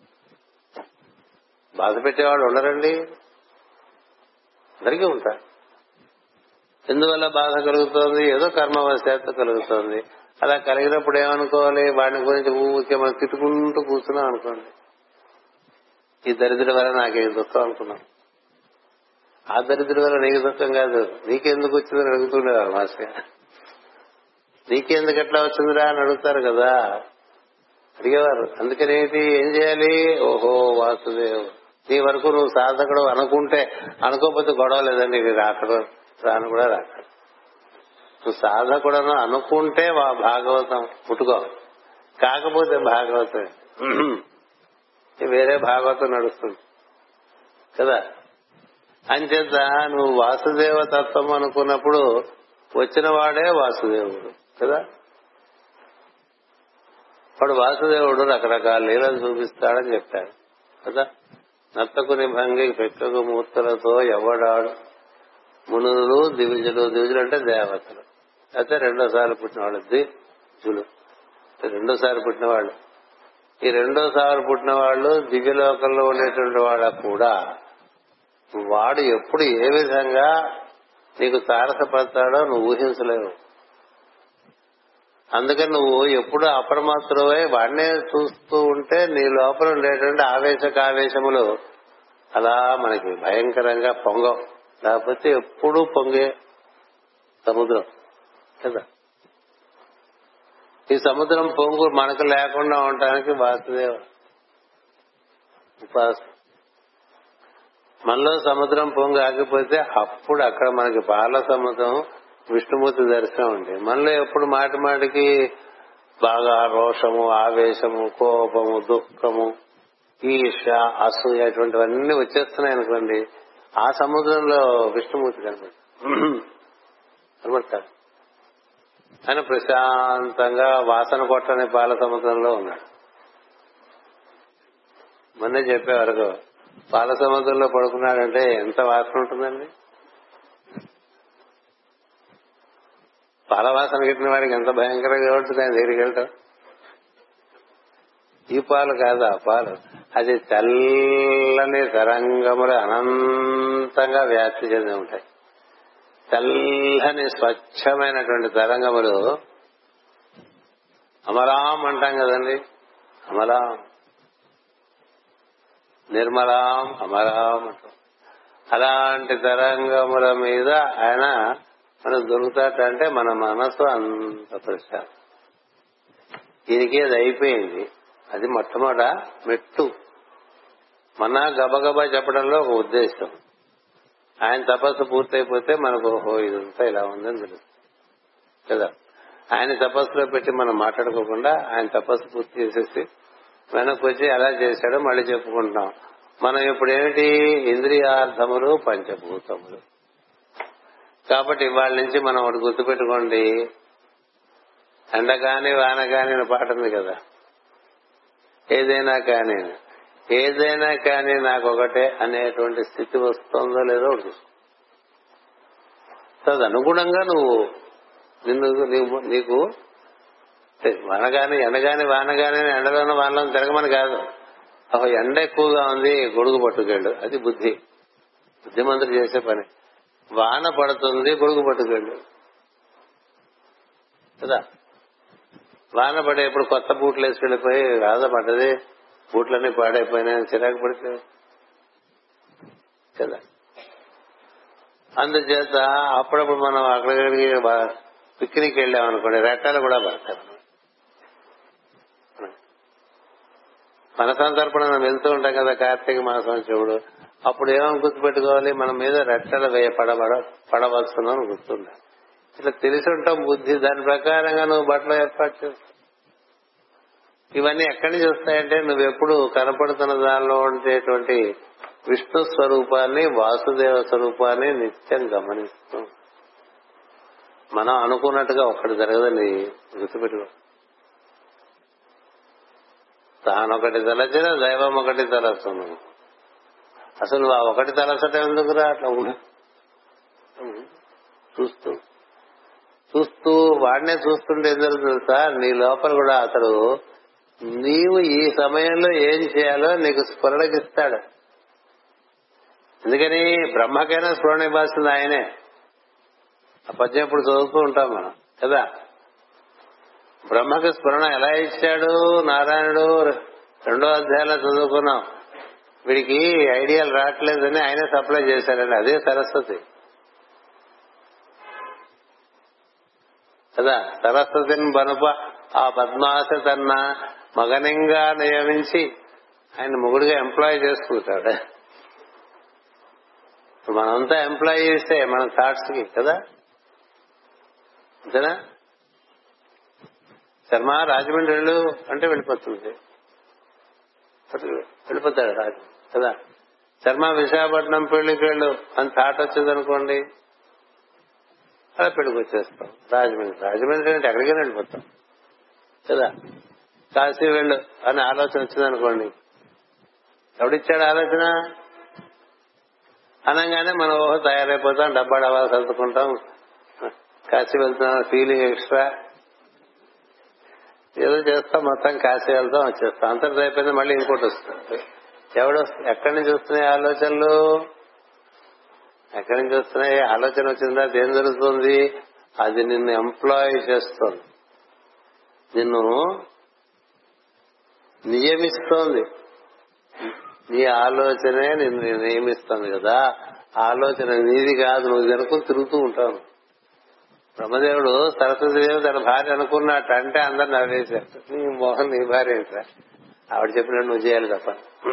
బాధ పెట్టేవాడు ఉండరండి అందరికీ ఉంటారు ఎందువల్ల బాధ కలుగుతోంది ఏదో కర్మవశాత్తు కలుగుతోంది అలా కలిగినప్పుడు ఏమనుకోవాలి వాడిని గురించి ఊరికే మనం తిట్టుకుంటూ కూర్చున్నాం అనుకోండి ఈ దరిద్రం వల్ల నాకేం దుఃఖం అనుకున్నాం ఆ దరిద్రం వల్ల నీకు దుఃఖం కాదు నీకెందుకు వచ్చిందని అడుగుతుండేవారు మాస్టర్ నీకెందుకు ఎట్లా వచ్చిందిరా అని అడుగుతారు కదా అడిగేవారు అందుకనేంటి ఏం చేయాలి ఓహో వాసుదేవ్ నీ వరకు నువ్వు సాధకుడు అనుకుంటే అనుకోకపోతే గొడవ లేదండి ఇది రాకడం రాను కూడా రాకడం నువ్వు సాధకుడను అనుకుంటే వా భాగవతం పుట్టుకో కాకపోతే భాగవతం వేరే భాగవతం నడుస్తుంది కదా అంచేత నువ్వు వాసుదేవ తత్వం అనుకున్నప్పుడు వచ్చిన వాడే వాసుదేవుడు కదా వాడు వాసుదేవుడు రకరకాల లీలలు చూపిస్తాడని చెప్పాడు కదా నత్తకుని భంగి పెక్కకు మూర్తులతో ఎవడాడు మునులు దివిజులు దివిజులు అంటే దేవతలు అయితే రెండోసారి పుట్టిన వాళ్ళు దిజులు రెండోసారి పుట్టిన వాళ్ళు ఈ రెండోసారి పుట్టిన వాళ్ళు దివ్యలోకంలో ఉండేటువంటి వాళ్ళ కూడా వాడు ఎప్పుడు ఏ విధంగా నీకు తారసపడతాడో నువ్వు ఊహించలేవు అందుకని నువ్వు ఎప్పుడు అప్రమత్తులవై వాడినే చూస్తూ ఉంటే నీ లోపల ఉండేటువంటి ఆవేశకావేశములు అలా మనకి భయంకరంగా పొంగవు లేకపోతే ఎప్పుడూ పొంగే సముద్రం కదా ఈ సముద్రం పొంగు మనకు లేకుండా ఉండటానికి వాసుదేవ ఉపాస మనలో సముద్రం పొంగు ఆగిపోతే అప్పుడు అక్కడ మనకి పాల సముద్రం విష్ణుమూర్తి దర్శనం ఉంది మనలో ఎప్పుడు మాటి మాటికి బాగా రోషము ఆవేశము కోపము దుఃఖము ఈర్ష అసూయ ఇటువంటివన్నీ వచ్చేస్తున్నాయి అనుకోండి ఆ సముద్రంలో విష్ణుమూర్తి కనబడి కనబడతాడు ఆయన ప్రశాంతంగా వాసన కొట్టని పాల సముద్రంలో ఉన్నాడు మొన్నే చెప్పేవారు పాల సముద్రంలో పడుకున్నాడంటే ఎంత వాసన ఉంటుందండి పాల వాసన గిట్టిన వాడికి ఎంత భయంకరంగా ఉంటుంది ఆయన దగ్గరికి వెళ్ళటం ఈ పాలు కాదు ఆ పాలు అది తెల్లని తరంగములు అనంతంగా వ్యాప్తి చెంది ఉంటాయి తెల్లని స్వచ్ఛమైనటువంటి తరంగములు అమరాం అంటాం కదండి అమరాం నిర్మలాం అమరాం అంటాం అలాంటి తరంగముల మీద ఆయన మనకు దొరుకుతాడంటే మన మనసు అంత ప్రశాంతం దీనికి అది అయిపోయింది అది మొట్టమొదట మెట్టు మన గబగబా చెప్పడంలో ఒక ఉద్దేశం ఆయన తపస్సు పూర్తయిపోతే మనకు ఓహో ఇదంతా ఇలా ఉందని తెలుస్తుంది కదా ఆయన తపస్సులో పెట్టి మనం మాట్లాడుకోకుండా ఆయన తపస్సు పూర్తి చేసేసి వెనక్కి వచ్చి ఎలా చేశాడో మళ్ళీ చెప్పుకుంటాం మనం ఇప్పుడు ఏమిటి ఇంద్రియార్థములు పంచభూతములు కాబట్టి ఇవాళ నుంచి మనం ఒకటి గుర్తుపెట్టుకోండి ఎండ కాని వాన కాని అనే పాట ఉంది కదా ఏదైనా కానీ ఏదైనా కానీ నాకు ఒకటే అనేటువంటి స్థితి వస్తుందో లేదో ఒకటి చూసుకో తదనుగుణంగా నువ్వు నిన్ను నీవు- నీకు వనగాని ఎండగాని వానగాని ఎండలోనూ వానలో తిరగమని కాదు ఓహో ఎండ ఎక్కువగా ఉంది గొడుగు పట్టుకెళ్ళు అది బుద్ధి బుద్ధిమంతుడు చేసే పని వాన పడుతుంది గొడుగు పట్టుకెళ్ళు కదా వాన పడేప్పుడు కొత్త బూట్లు వేసి వెళ్ళిపోయి రాధ పడ్డది బూట్లన్నీ పాడైపోయినాయని చిరాకు పడితే కదా అందుచేత అప్పుడప్పుడు మనం అక్కడికి పిక్నిక్ వెళ్ళామనుకోండి రెట్టాలు కూడా పడతారు మన సంతర్పణ మనం వెళ్తూ ఉంటాం కదా కార్తీక మాసం చెవుడు అప్పుడు ఏమని గుర్తుపెట్టుకోవాలి మన మీద రెట్టలు వేయ పడబడ పడవలసిన గుర్తుండాలి ఇట్లా తెలిసి ఉంటాం బుద్ధి దాని ప్రకారంగా నువ్వు బట్టలు ఏర్పాటు చేస్తావు ఇవన్నీ ఎక్కడి నుంచి వస్తాయంటే నువ్వు ఎప్పుడు కనపడుతున్న దానిలో ఉండేటువంటి విష్ణు స్వరూపాన్ని వాసుదేవ స్వరూపాన్ని నిత్యం గమనిస్తూ మనం అనుకున్నట్టుగా ఒక్కటి జరగదని గుర్తుపెట్టుకో తానొకటి తలచిన దైవం ఒకటి తలస్తును అసలు ఆ ఒకటి తలసటం ఎందుకురా అట్లా ఉండు చూస్తూ చూస్తూ వాడినే చూస్తుంటే ఏం జరుగుతుంది సార్ నీ లోపల కూడా అతడు నీవు ఈ సమయంలో ఏం చేయాలో నీకు స్ఫురణకిస్తాడు ఎందుకని బ్రహ్మకైనా స్ఫురణ ఇవ్వాల్సింది ఆయనే ఆ పద్యం ఇప్పుడు చదువుతూ ఉంటాం మనం కదా బ్రహ్మకి స్ఫురణ ఎలా ఇచ్చాడు నారాయణుడు రెండో అధ్యాయంలో చదువుకున్నాం వీడికి ఐడియాలు రావట్లేదని ఆయనే సప్లై చేశాడండి అదే సరస్వతి కదా సరస్వతిని బనుప ఆ పద్మాస తన్న మగనింగా నియమించి ఆయన మొగుడుగా ఎంప్లాయ్ చేసుకుంటాడు మనంతా ఎంప్లాయ్ చేస్తే మన థాట్స్ కి కదా అంతేనా శర్మ రాజమండ్రి వెళ్ళు అంటే వెళ్ళిపోతుంది వెళ్ళిపోతాడు రాజు కదా శర్మ విశాఖపట్నం పెళ్లికి వెళ్ళు అని థాట్ వచ్చింది అనుకోండి అలా పెళ్లికి వచ్చేస్తాం రాజమండ్రి రాజమండ్రి అంటే ఎక్కడికైనా వెళ్ళిపోతాం కదా కాశీ వెళ్ళు అని ఆలోచన వచ్చింది అనుకోండి ఎవడిచ్చాడు ఆలోచన అనగానే మనం ఓహో తయారైపోతాం డబ్బా డబ్బా సర్దుకుంటాం కాశీ వెళ్తున్నాం ఫీలింగ్ ఎక్స్ట్రా ఏదో చేస్తాం మొత్తం కాశీ వెళ్తాం వచ్చేస్తాం అంతటి అయిపోయింది మళ్ళీ ఇంకోటి వస్తుంది ఎవడు ఎక్కడి నుంచి వస్తున్నాయి ఆలోచనలు ఎక్కడి నుంచి వస్తున్నాయి ఆలోచన వచ్చిందా ఏం జరుగుతుంది అది నిన్ను ఎంప్లాయ్ చేస్తుంది నిన్ను నియమిస్తోంది నీ ఆలోచనే నిన్ను నియమిస్తుంది కదా ఆలోచన నీది కాదు నువ్వు అనుకుని తిరుగుతూ ఉంటావు బ్రహ్మదేవుడు సరస్వతి దేవి తన భార్య అనుకున్నట్టు అంటే అందరు నవ్వేశారు నీ మోహన్ నీ భార్య ఏంట్రా ఆవిడ చెప్పినట్టు నువ్వు చేయాలి తప్ప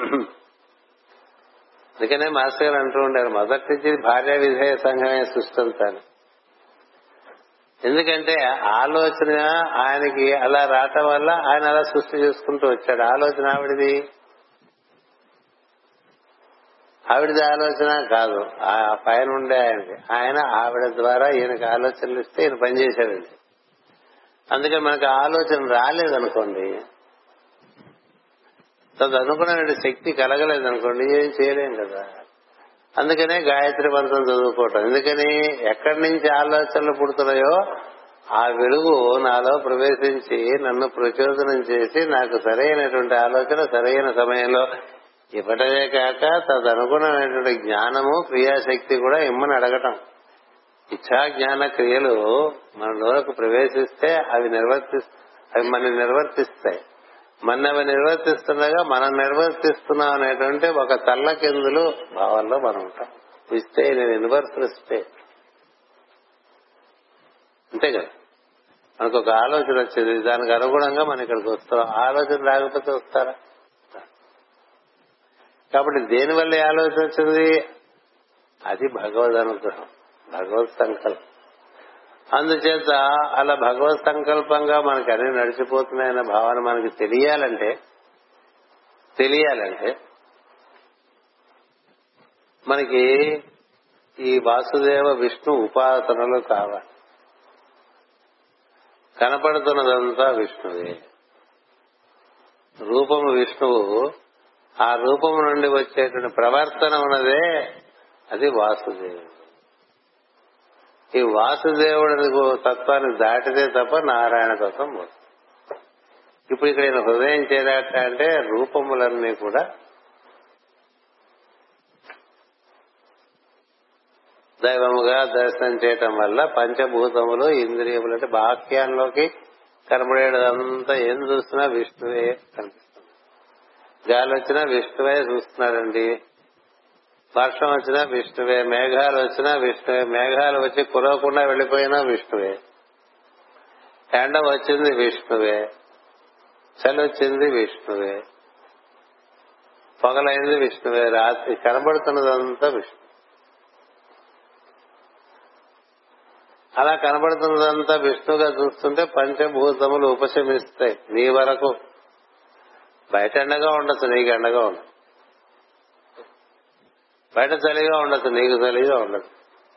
అందుకనే మాస్టర్ గారు అంటూ ఉండారు మొదటి నుంచి భార్య విధేయ సంఘమే సృష్టించాలి ఎందుకంటే ఆలోచన ఆయనకి అలా రావటం వల్ల ఆయన అలా సృష్టి చేసుకుంటూ వచ్చాడు ఆలోచన ఆవిడది ఆవిడది ఆలోచన కాదు ఆ పైన ఉండే ఆయనకి ఆయన ఆవిడ ద్వారా ఈయనకి ఆలోచనలు ఇస్తే ఈయన పనిచేశాడండి అందుకని మనకు ఆలోచన రాలేదనుకోండి తదనుకున్న శక్తి కలగలేదనుకోండి ఏం చేయలేం కదా అందుకనే గాయత్రి మంత్రం చదువుకోవటం ఎందుకని ఎక్కడి నుంచి ఆలోచనలు పుడుతున్నాయో ఆ వెలుగు నాలో ప్రవేశించి నన్ను ప్రచోదనం చేసి నాకు సరైనటువంటి ఆలోచన సరైన సమయంలో ఇవ్వటమే కాక తదనుగుణమైనటువంటి జ్ఞానము క్రియాశక్తి కూడా ఇమ్మని అడగటం ఇచ్చా జ్ఞాన క్రియలు మన లోకి ప్రవేశిస్తే అవి నిర్వర్తి అవి మన నిర్వర్తిస్తాయి మన అవి నిర్వర్తిస్తుండగా మనం నిర్వర్తిస్తున్నాం అనేటువంటి ఒక తల్లకిందులు భావాల్లో మనం ఉంటాం ఇస్తే నేను యూనివర్సల్ స్టేట్ అంతే కదా మనకు ఒక ఆలోచన వచ్చింది దానికి అనుగుణంగా మనం ఇక్కడికి వస్తాం ఆలోచన రాకపోతే వస్తారా కాబట్టి దేనివల్ల ఈ ఆలోచన వచ్చింది అది భగవద్ అనుగ్రహం భగవత్ సంకల్పం అందుచేత అలా భగవత్ సంకల్పంగా మనకి అన్ని నడిచిపోతున్నాయన్న భావన మనకి తెలియాలంటే తెలియాలంటే మనకి ఈ వాసుదేవ విష్ణు ఉపాసనలు కావాలి కనపడుతున్నదంతా విష్ణువే రూపము విష్ణువు ఆ రూపము నుండి వచ్చేటువంటి ప్రవర్తన ఉన్నదే అది వాసుదేవుడు ఈ వాసుదేవుడి తత్వాన్ని దాటితే తప్ప నారాయణ తత్వం పోదు ఇప్పుడు ఇక్కడ ఈయన హృదయం చేరాట అంటే రూపములన్నీ కూడా దైవముగా దర్శనం చేయటం వల్ల పంచభూతములు ఇంద్రియములు అంటే బాహ్యాల్లోకి కనబడేదంతా ఏం చూస్తున్నా విష్ణువే కనిపిస్తుంది గాలి వచ్చినా విష్ణువే చూస్తున్నారండి వర్షం వచ్చినా విష్ణువే మేఘాలు వచ్చినా విష్ణువే మేఘాలు వచ్చి కురవకుండా వెళ్లిపోయినా విష్ణువే ఎండ వచ్చింది విష్ణువే చలి వచ్చింది విష్ణువే పొగలైంది విష్ణువే రాత్రి కనబడుతున్నదంతా విష్ణు అలా కనబడుతున్నదంతా విష్ణుగా చూస్తుంటే పంచభూతములు ఉపశమిస్తాయి నీ వరకు బయట ఎండగా ఉండొచ్చు నీకు ఎండగా ఉండదు బయట చలిగా ఉండొచ్చు నీకు చలిగా ఉండదు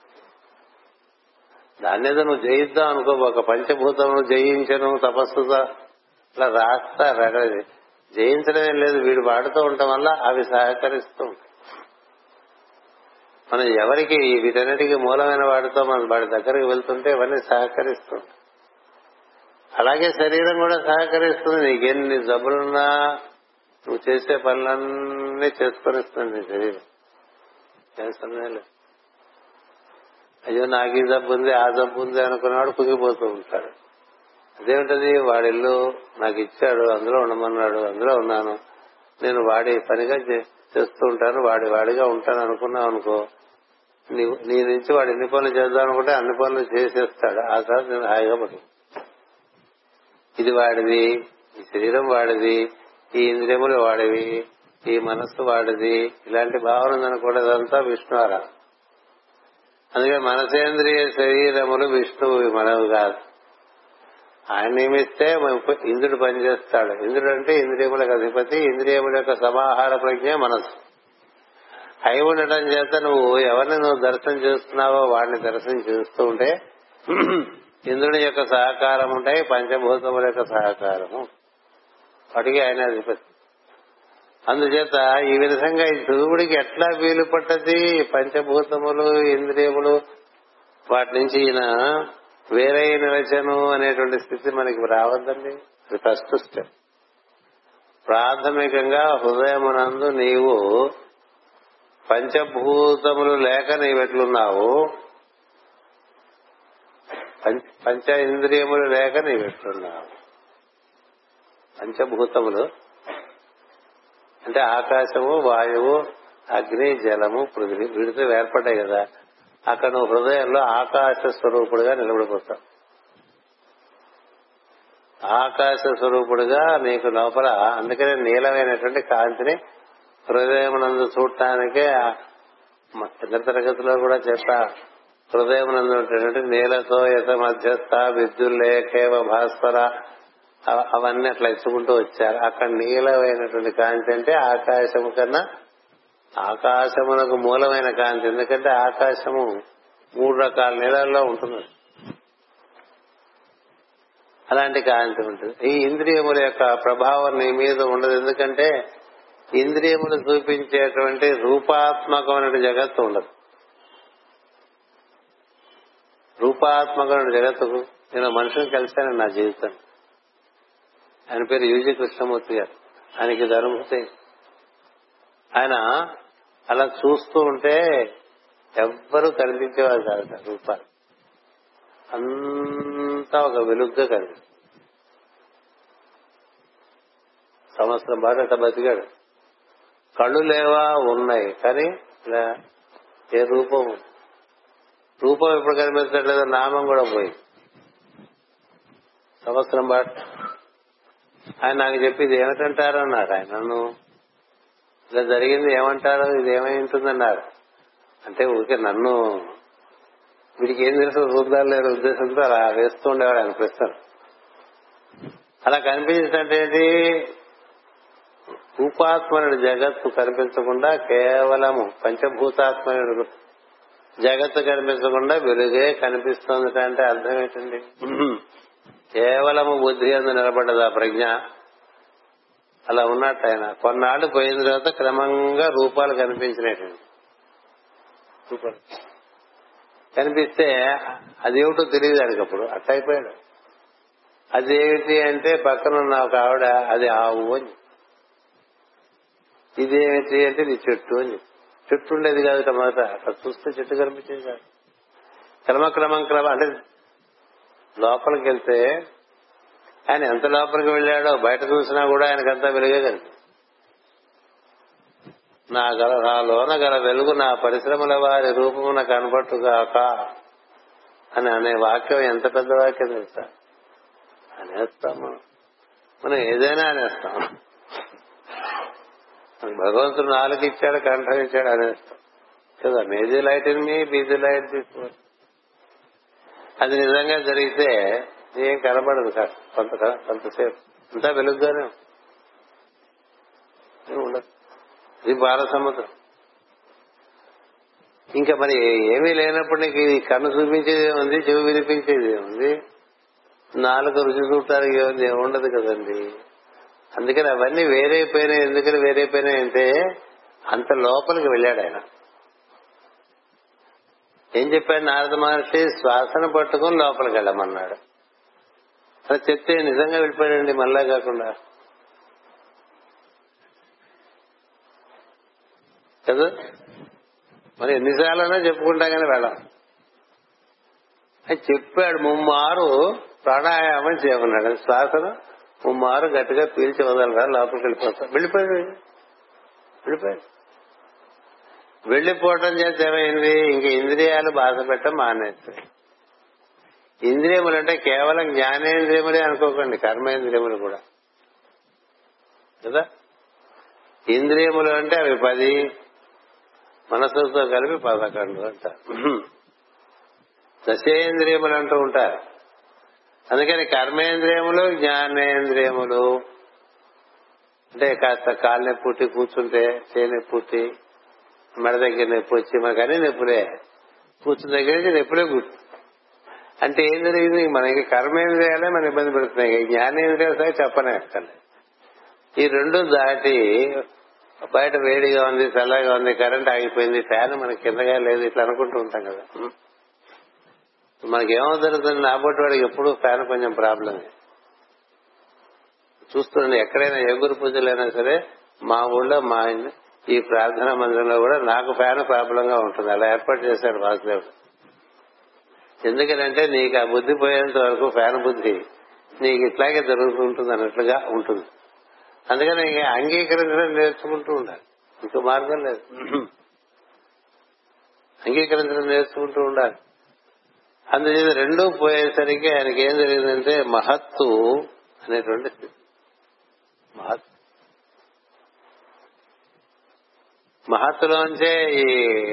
దాన్ని ఏదో నువ్వు జయిద్దాం అనుకో ఒక పంచభూతమును జయించను తపస్సుగా ఇట్లా రాస్తారు అక్కడ జయించడం ఏం లేదు వీడు వాడుతూ ఉండటం వల్ల అవి సహకరిస్తూ ఉంటాయి మనం ఎవరికి వీటన్నిటికీ మూలమైన వాడితో మనం వాడి దగ్గరికి వెళ్తుంటే ఇవన్నీ సహకరిస్తూ ఉంటాయి అలాగే శరీరం కూడా సహకరిస్తుంది నీకెన్ని జబ్బులున్నా నువ్వు చేసే పనులన్నీ చేసుకొనిస్తుంది నీ శరీరం చేస్తున్నా అయ్యో నాకు ఈ జబ్బు ఉంది ఆ జబ్బు ఉంది అనుకున్నవాడు కుంగిపోతూ ఉంటాడు అదేమిటది వాడి ఇల్లు నాకు ఇచ్చాడు అందులో ఉండమన్నాడు అందులో ఉన్నాను నేను వాడి పనిగా చేస్తూ ఉంటాను వాడి వాడిగా ఉంటాను అనుకున్నావు అనుకో నీ నుంచి వాడు ఎన్ని పనులు చేద్దాం అనుకుంటే అన్ని పనులు చేసేస్తాడు ఆ తర్వాత నేను హాయిగా పడు ఇది వాడిది ఈ శరీరం వాడిది ఈ ఇంద్రియములు వాడివి ఈ మనస్సు వాడిది ఇలాంటి భావన ఉందనుకోవడంతా విష్ణువారా అందుకే మనసేంద్రియ శరీరములు విష్ణువు మనవి కాదు ఆయన నియమిస్తే ఇంద్రుడు పనిచేస్తాడు ఇంద్రుడు అంటే ఇంద్రియములకు అధిపతి ఇంద్రియముల యొక్క సమాహార ప్రజ్ఞ మనస్సు అయి ఉండటం చేత నువ్వు ఎవరిని నువ్వు దర్శనం చేస్తున్నావో వాడిని దర్శనం చేస్తూ ఉంటే ఇంద్రుని యొక్క సహకారం ఉంటాయి పంచభూతముల యొక్క సహకారము వాటికి ఆయన అధిపతి అందుచేత ఈ విధంగా ఈ శివుడికి ఎట్లా వీలు పట్టది పంచభూతములు ఇంద్రియములు వాటి నుంచి ఈయన వేరే నిలచను అనేటువంటి స్థితి మనకి రావద్దండి అది ఫస్ట్ స్టెప్ ప్రాథమికంగా హృదయమునందు నీవు పంచభూతములు లేక నీవెట్లున్నావు పంచ ఇంద్రియములు లేక నీవెట్లున్నావు పంచభూతములు అంటే ఆకాశము వాయువు అగ్ని జలము పృథివీ వీటితో ఏర్పడ్డాయి కదా అక్కడ నువ్వు హృదయంలో ఆకాశ స్వరూపుడుగా నిలబడిపోతావు ఆకాశ స్వరూపుడుగా నీకు లోపల అందుకనే నీలమైనటువంటి కాంతిని హృదయమునందు చూడటానికే చిన్న తరగతిలో కూడా చెప్పా హృదయమునందు ఉన్నటువంటి నీలతో యత మధ్యస్థ విద్యుల్లేఖేవ భాస్వర అవన్నీ అట్లా ఇచ్చుకుంటూ వచ్చారు అక్కడ నీలమైనటువంటి కాంతి అంటే ఆకాశము కన్నా ఆకాశమునకు మూలమైన కాంతి ఎందుకంటే ఆకాశము మూడు రకాల నీళ్ళల్లో ఉంటుంది అలాంటి కాంతి ఉంటుంది ఈ ఇంద్రియముల యొక్క ప్రభావం నీ మీద ఉండదు ఎందుకంటే ఇంద్రియములు చూపించేటువంటి రూపాత్మకమైన జగత్తు ఉండదు రూపాత్మకమైన జగత్తుకు నేను మనుషుని కలిశాను నా జీవితం ఆయన పేరు యూజీ కృష్ణమూర్తి గారు ఆయనకి ధర్మూర్తి ఆయన అలా చూస్తూ ఉంటే ఎవ్వరూ కనిపించేవారు కాదు రూపాలు అంతా ఒక వెలుగ్గా కనిపిస్తుంది సంవత్సరం పాటు అట్లా బతికాడు కళ్ళు లేవా ఉన్నాయి కానీ ఇలా ఏ రూపం రూపం ఎప్పుడు కనిపించట్లేదు నామం కూడా పోయి సంవత్సరం పాటు ఆయన నాకు చెప్పి ఇది ఏమిటంటారు అన్నారు ఆయన నన్ను ఇలా జరిగింది ఏమంటారు ఇది ఏమై ఉంటుందన్నారు అంటే ఊరికే నన్ను వీడికి ఏం తెలుసు చూద్దాం లేని ఉద్దేశంతో అలా వేస్తూ ఉండేవాడు ఆయన ప్రశ్నలు అలా కనిపించినట్టు ఏంటి రూపాత్మనుడు జగత్తు కనిపించకుండా కేవలము పంచభూతాత్మనుడు జగత్తు కనిపించకుండా వెలుగే కనిపిస్తుంది అంటే అర్థం ఏంటండి కేవలము బుద్ధి అందు నిలబడ్డది ఆ ప్రజ్ఞ అలా ఉన్నట్టు ఆయన కొన్నాళ్ళు పోయిన తర్వాత క్రమంగా రూపాలు కనిపించినట్టు రూపాలు కనిపిస్తే అదేమిటో తెలియదు అడిగప్పుడు అట్ట అయిపోయాడు అదేమిటి అంటే పక్కన ఉన్న ఒక ఆవిడ అది ఆవు అని ఇదేమిటి అంటే ఇది చెట్టు అని చెట్టు ఉండేది కాదు మొదట అక్కడ చూస్తే చెట్టు కనిపించేది కాదు క్రమక్రమం క్రమ అంటే లోపలికి వెళ్తే ఆయన ఎంత లోపలికి వెళ్ళాడో బయట చూసినా కూడా ఆయనకంతా వెలుగే కనిపిస్తుంది నా గల నా లోన గల వెలుగు నా పరిశ్రమల వారి రూపమున కనబట్టుగాక అని అనే వాక్యం ఎంత పెద్ద వాక్యం తెలుసా అనేస్తాం మనం మనం ఏదైనా అనేస్తాం భగవంతుడు నాలుగు ఇచ్చాడు కంఠం ఇచ్చాడు అనేస్తాం కదా మేజీ లైట్ ఇన్ మీ బీజీ లైట్ తీసుకోవాలి అది నిజంగా జరిగితే ఏం కనబడదు కొంత కొంతసేపు అంతా వెలుగుగానే ఉండదు ఇది బాల సముద్రం ఇంకా మరి ఏమీ లేనప్పుడు నీకు ఈ కన్ను చూపించేది ఉంది చెవి వినిపించేది ఉంది నాలుగు రుచి చూడటానికి ఏముంది ఉండదు కదండి అందుకని అవన్నీ వేరైపోయినాయి ఎందుకని వేరైపోయినాయి అంటే అంత లోపలికి వెళ్ళాడు ఆయన ఏం చెప్పాడు నారద మహర్షి శ్వాసను పట్టుకుని లోపలికి వెళ్ళమన్నాడు అలా చెప్తే నిజంగా వెళ్ళిపోయాడండి మళ్ళా కాకుండా కదా మరి ఎన్నిసార్లైనా చెప్పుకుంటా కానీ వెళ్ళాం అని చెప్పాడు ముమ్మారు ప్రాణాయామం చేయమన్నాడు శ్వాసను ముమ్మారు గట్టిగా పీల్చి వదలరా లోపలికి వెళ్ళిపోతా వెళ్ళిపోయాడు వెళ్ళిపోయాడు వెళ్లిపోవటం చేస్తే ఏమైంది ఇంక ఇంద్రియాలు బాధ పెట్టడం మానేస్తాయి ఇంద్రియములు అంటే కేవలం జ్ఞానేంద్రియములే అనుకోకండి కర్మేంద్రియములు కూడా కదా ఇంద్రియములు అంటే అవి పది మనసుతో కలిపి పదకొండు అంట దశేంద్రియములు అంటూ ఉంటారు అందుకని కర్మేంద్రియములు జ్ఞానేంద్రియములు అంటే కాస్త కాలు నొప్పి పుట్టి కూర్చుంటే చేయి నొప్పి పుట్టి మెడ దగ్గర నొప్పి వచ్చి మనకు అన్ని నొప్పులే కూర్చున్న దగ్గర నుంచి నొప్పులే గుర్తు అంటే ఏం జరిగింది మనకి కర్మేంద్రియాలే మన ఇబ్బంది పెడుతున్నాయి జ్ఞానేంద్రియాలు సరే చెప్పనే అక్కర్లేదు ఈ రెండు దాటి బయట వేడిగా ఉంది చల్లగా ఉంది కరెంట్ ఆగిపోయింది ఫ్యాన్ మనకి కిందగా లేదు ఇట్లా అనుకుంటూ ఉంటాం కదా మనకి ఏమవుతుంది నాబోటి వాడికి ఎప్పుడు ఫ్యాన్ కొంచెం ప్రాబ్లం చూస్తుండండి ఎక్కడైనా ఏ గురు పూజలైనా సరే మా ఊళ్ళో మా ఈ ప్రార్థనా మందిరంలో కూడా నాకు ఫ్యాన్ ప్రాబ్లం గా ఉంటుంది అలా ఏర్పాటు చేశాడు వాసుదేవుడు ఎందుకంటే నీకు ఆ బుద్ధి పోయేంత వరకు ఫ్యాన్ బుద్ధి నీకు ఇట్లాగే జరుగుతుంటుంది అన్నట్లుగా ఉంటుంది అందుకని అంగీకరించడం నేర్చుకుంటూ ఉండాలి ఇంకో మార్గం లేదు అంగీకరించడం నేర్చుకుంటూ ఉండాలి అందుచేత రెండూ పోయేసరికి ఆయనకి ఏం జరిగిందంటే మహత్తు అనేటువంటి స్థితి మహత్ మహత్తులోంచే ఈ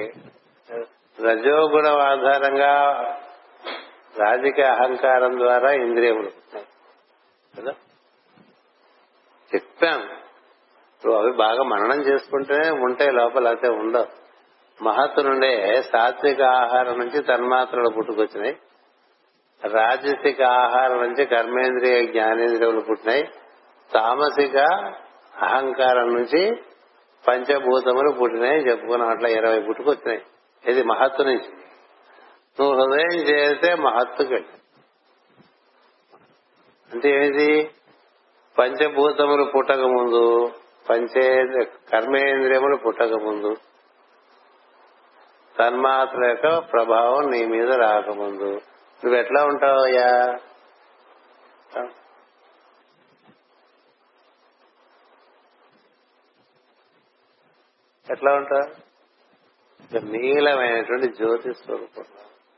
రజోగుణం ఆధారంగా రాజకీయ అహంకారం ద్వారా ఇంద్రియములు కదా చెప్పాం ఇప్పుడు అవి బాగా మననం చేసుకుంటేనే ఉంటాయి లోపల అయితే ఉండవు మహత్తు నుండే సాత్విక ఆహారం నుంచి తన్మాత్రలు పుట్టుకొచ్చినాయి రాజసిక ఆహారం నుంచి కర్మేంద్రియ జ్ఞానేంద్రియములు పుట్టినాయి తామసిక అహంకారం నుంచి పంచభూతములు పుట్టినాయి చెప్పుకున్నాం అట్లా ఇరవై పుట్టుకొచ్చినాయి ఇది మహత్తు నుంచి నువ్వు హృదయం చేస్తే మహత్తుకి అంటే ఏమిటి పంచభూతములు పుట్టక ముందు పంచేంద్ర కర్మేంద్రియములు పుట్టక ముందు తన్మాత్ర యొక్క ప్రభావం నీ మీద రాకముందు నువ్వు ఎట్లా ఉంటావయ్యా ఎట్లా ఉంటావు నీలమైనటువంటి జ్యోతి స్వరూపంగా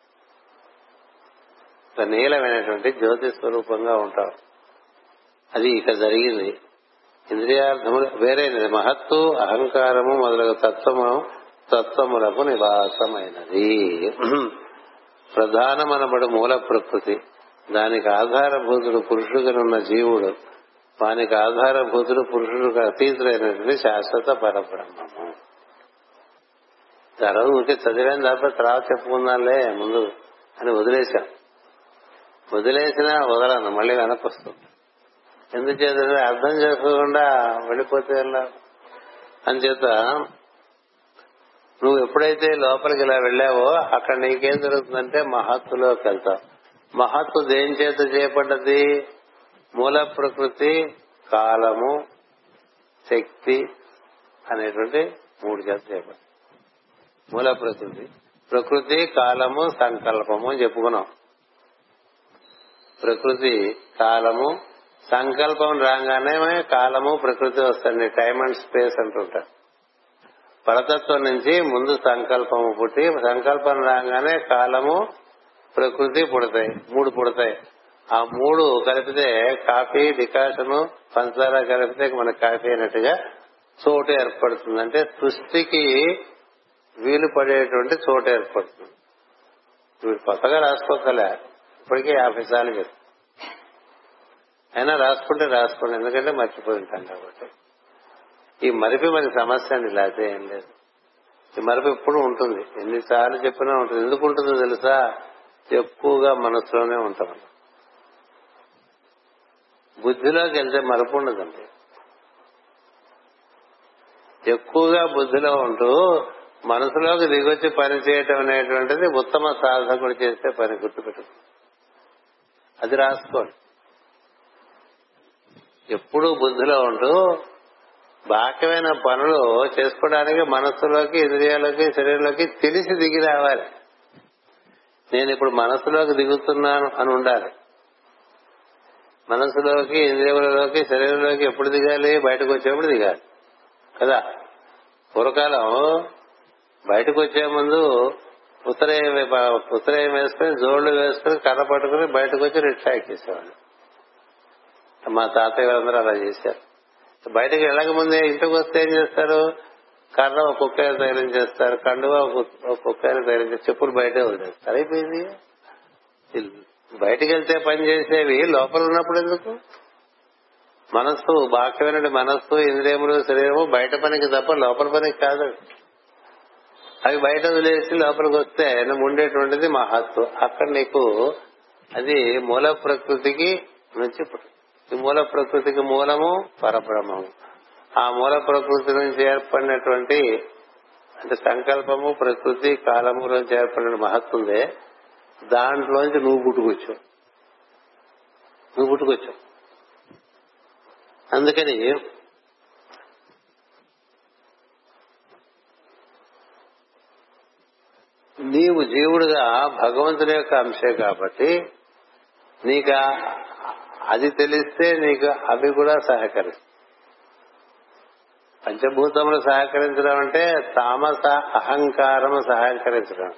నీలమైనటువంటి జ్యోతి స్వరూపంగా ఉంటావు అది ఇక జరిగింది ఇంద్రియార్థములు వేరే మహత్తు అహంకారము మొదలగు తత్వము తత్వములకు నివాసమైనది ప్రధానమనబడు మూల ప్రకృతి దానికి ఆధారభూతుడు పురుషుడుగానున్న జీవుడు వానికి ఆధారభూతుడు పురుషుడికి అతీతుడైనటువంటి శాశ్వత పరబ్రహ్మము తర్వాత ఊరికే చదివాను తప్ప తర్వాత చెప్పుకుందాంలే ముందు అని వదిలేశాం వదిలేసినా వదలను మళ్ళీ వెనకొస్తుంది ఎందుచేత అర్థం చేసుకోకుండా వెళ్ళిపోతే ఎలా అంచేత నువ్వు ఎప్పుడైతే లోపలికి ఇలా వెళ్ళావో అక్కడ నీకేం జరుగుతుందంటే మహత్తులోకి వెళ్తావు మహత్తు దేని చేత చేయబడ్డది మూల ప్రకృతి కాలము శక్తి అనేటువంటి మూడు చేత చేయబడ్డది మూల ప్రకృతి ప్రకృతి కాలము సంకల్పము అని చెప్పుకున్నాం ప్రకృతి కాలము సంకల్పం రాగానే కాలము ప్రకృతి వస్తుంది టైం అండ్ స్పేస్ అంటుంటారు పరతత్వం నుంచి ముందు సంకల్పము పుట్టి సంకల్పం రాగానే కాలము ప్రకృతి పుడతాయి మూడు పుడతాయి ఆ మూడు కలిపితే కాఫీ డికాషను పంచదార కలిపితే మన కాఫీ అయినట్టుగా చోటు ఏర్పడుతుంది అంటే సృష్టికి వీలు పడేటువంటి చోటు ఏర్పడుతుంది వీడు కొత్తగా రాసుకోగలే ఇప్పటికే యాభై సార్లు చెప్తాను అయినా రాసుకుంటే రాసుకోండి ఎందుకంటే మర్చిపోయి ఉంటాం కాబట్టి ఈ మరిపి మనకి సమస్య అండి లేకపోతే ఏం లేదు ఈ మరపు ఎప్పుడు ఉంటుంది ఎన్నిసార్లు చెప్పినా ఉంటుంది ఎందుకు ఉంటుందో తెలుసా ఎక్కువగా మనసులోనే ఉంటాం బుద్ధిలోకి వెళ్తే మరపు ఉండదండి ఎక్కువగా బుద్ధిలో ఉంటూ మనసులోకి దిగొచ్చి పని చేయటం అనేటువంటిది ఉత్తమ సాధకుడు చేస్తే పని గుర్తుపెట్టు అది రాసుకోండి ఎప్పుడూ బుద్ధిలో ఉంటూ బాక్యమైన పనులు చేసుకోవడానికి మనస్సులోకి ఇంద్రియాలకి శరీరంలోకి తెలిసి దిగి రావాలి నేను ఇప్పుడు మనస్సులోకి దిగుతున్నాను అని ఉండాలి మనస్సులోకి ఇంద్రియములలోకి శరీరంలోకి ఎప్పుడు దిగాలి బయటకు వచ్చేప్పుడు దిగాలి కదా పూర్వకాలం బయటకు వచ్చే ముందు ఉత్తరేయం ఉత్తరేయం వేసుకుని జోళ్లు వేసుకుని కర్ర పట్టుకుని బయటకు వచ్చి రిక్షా ఎక్కేసేవాళ్ళు మా తాతయ్య గారందరూ అలా చేశారు బయటకు వెళ్ళక ముందే ఇంటికి వస్తే ఏం చేస్తారు కర్ర ఒక కుక్కైన తగిలించేస్తారు చేస్తారు కండువ ఒక కుక్కైన తగిలించి చెప్పులు బయటే వదిలేస్తారు అయిపోయింది బయటకు వెళ్తే పని చేసేవి లోపల ఉన్నప్పుడు ఎందుకు మనస్సు బాక్యమైన మనస్సు ఇంద్రియములు శరీరము బయట పనికి తప్ప లోపల పనికి కాదు అవి బయట వదిలేసి లోపలికి వస్తే నువ్వు ఉండేటువంటిది మహత్వం అక్కడ నీకు అది మూల ప్రకృతికి నుంచి ఈ మూల ప్రకృతికి మూలము పరబ్రహ్మము ఆ మూల ప్రకృతి నుంచి ఏర్పడినటువంటి అంటే సంకల్పము ప్రకృతి కాలము నుంచి ఏర్పడిన మహత్తుందే దాంట్లోంచి నువ్వు పుట్టుకొచ్చావు నువ్వు పుట్టుకొచ్చావు అందుకని నీవు జీవుడుగా భగవంతుని యొక్క అంశే కాబట్టి నీకు అది తెలిస్తే నీకు అవి కూడా సహకరిస్తాయి పంచభూతములు సహకరించడం అంటే తామస అహంకారము సహకరించడం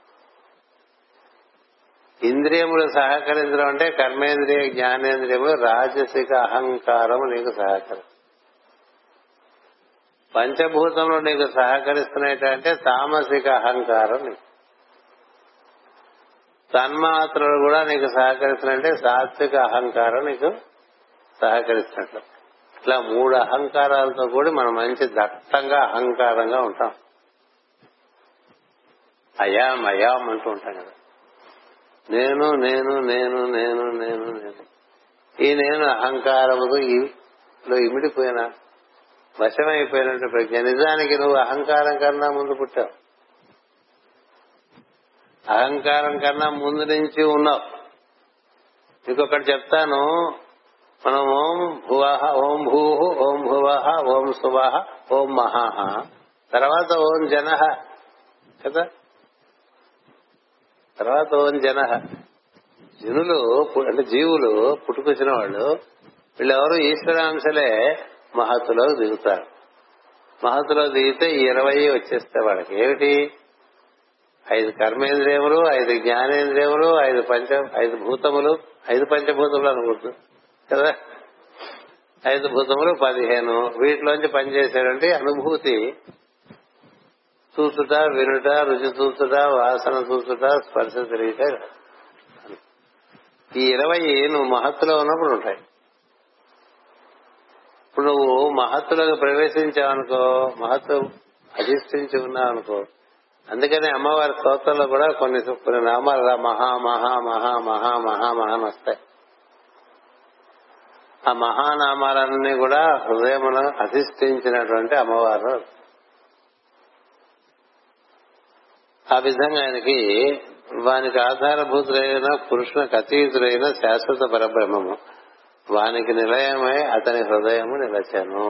ఇంద్రియములు సహకరించడం అంటే కర్మేంద్రియ జ్ఞానేంద్రియములు రాజసిక అహంకారము నీకు సహకరి పంచభూతములు నీకు సహకరిస్తున్నాయంటే తామసిక అహంకారం నీకు తన్మాత్రలు కూడా నీకు సహకరిస్తున్నట్టే సాత్విక అహంకారం నీకు సహకరిస్తున్నట్లు ఇట్లా మూడు అహంకారాలతో కూడి మనం మంచి దట్టంగా అహంకారంగా ఉంటాం అయాం అయాం అంటూ ఉంటాం కదా నేను నేను నేను నేను నేను నేను ఈ నేను అహంకారముకు లో ఇమిడిపోయిన వశమైపోయినట్టు ప్రజ్ఞ నిజానికి నువ్వు అహంకారం కన్నా ముందు పుట్టావు అహంకారం కన్నా ముందు నుంచి ఉన్నావు ఇంకొకటి చెప్తాను మనం ఓం భువహ ఓం భూ ఓం భువహ ఓం సువహ ఓం మహాహ తర్వాత ఓం జన కదా తర్వాత ఓం జన జనులు పు- అంటే జీవులు పుట్టుకొచ్చిన వాళ్ళు వీళ్ళెవరు ఈశ్వరాంశలే మహత్తులో దిగుతారు మహత్తులో దిగితే ఈ ఇరవై వచ్చేస్తే వాళ్ళకి ఏమిటి ఐదు కర్మేంద్రియములు ఐదు జ్ఞానేంద్రియములు ఐదు పంచ ఐదు భూతములు ఐదు పంచభూతములు అనుకుంటు కదా ఐదు భూతములు పదిహేను వీటిలోంచి పనిచేసేటువంటి అనుభూతి చూసుట వినుట రుచి చూసుట వాసన చూసుట స్పర్శ తిరిగిట ఈ ఇరవై నువ్వు మహత్తులో ఉన్నప్పుడు ఉంటాయి ఇప్పుడు నువ్వు మహత్తులోకి ప్రవేశించావనుకో మహత్వం అధిష్ఠించి ఉన్నావనుకో అందుకని అమ్మవారి స్తోత్రంలో కూడా కొన్ని కొన్ని నామాలు అలా మహా మహా మహా మహా మహా మహా అని వస్తాయి ఆ మహానామాలన్నీ కూడా హృదయమును అధిష్ఠించినటువంటి అమ్మవారు ఆ విధంగా ఆయనకి వానికి ఆధారభూతులైన పురుషునికి అతీతులైన శాశ్వత పరబ్రహ్మము వానికి నిలయమై అతని హృదయము నిలచను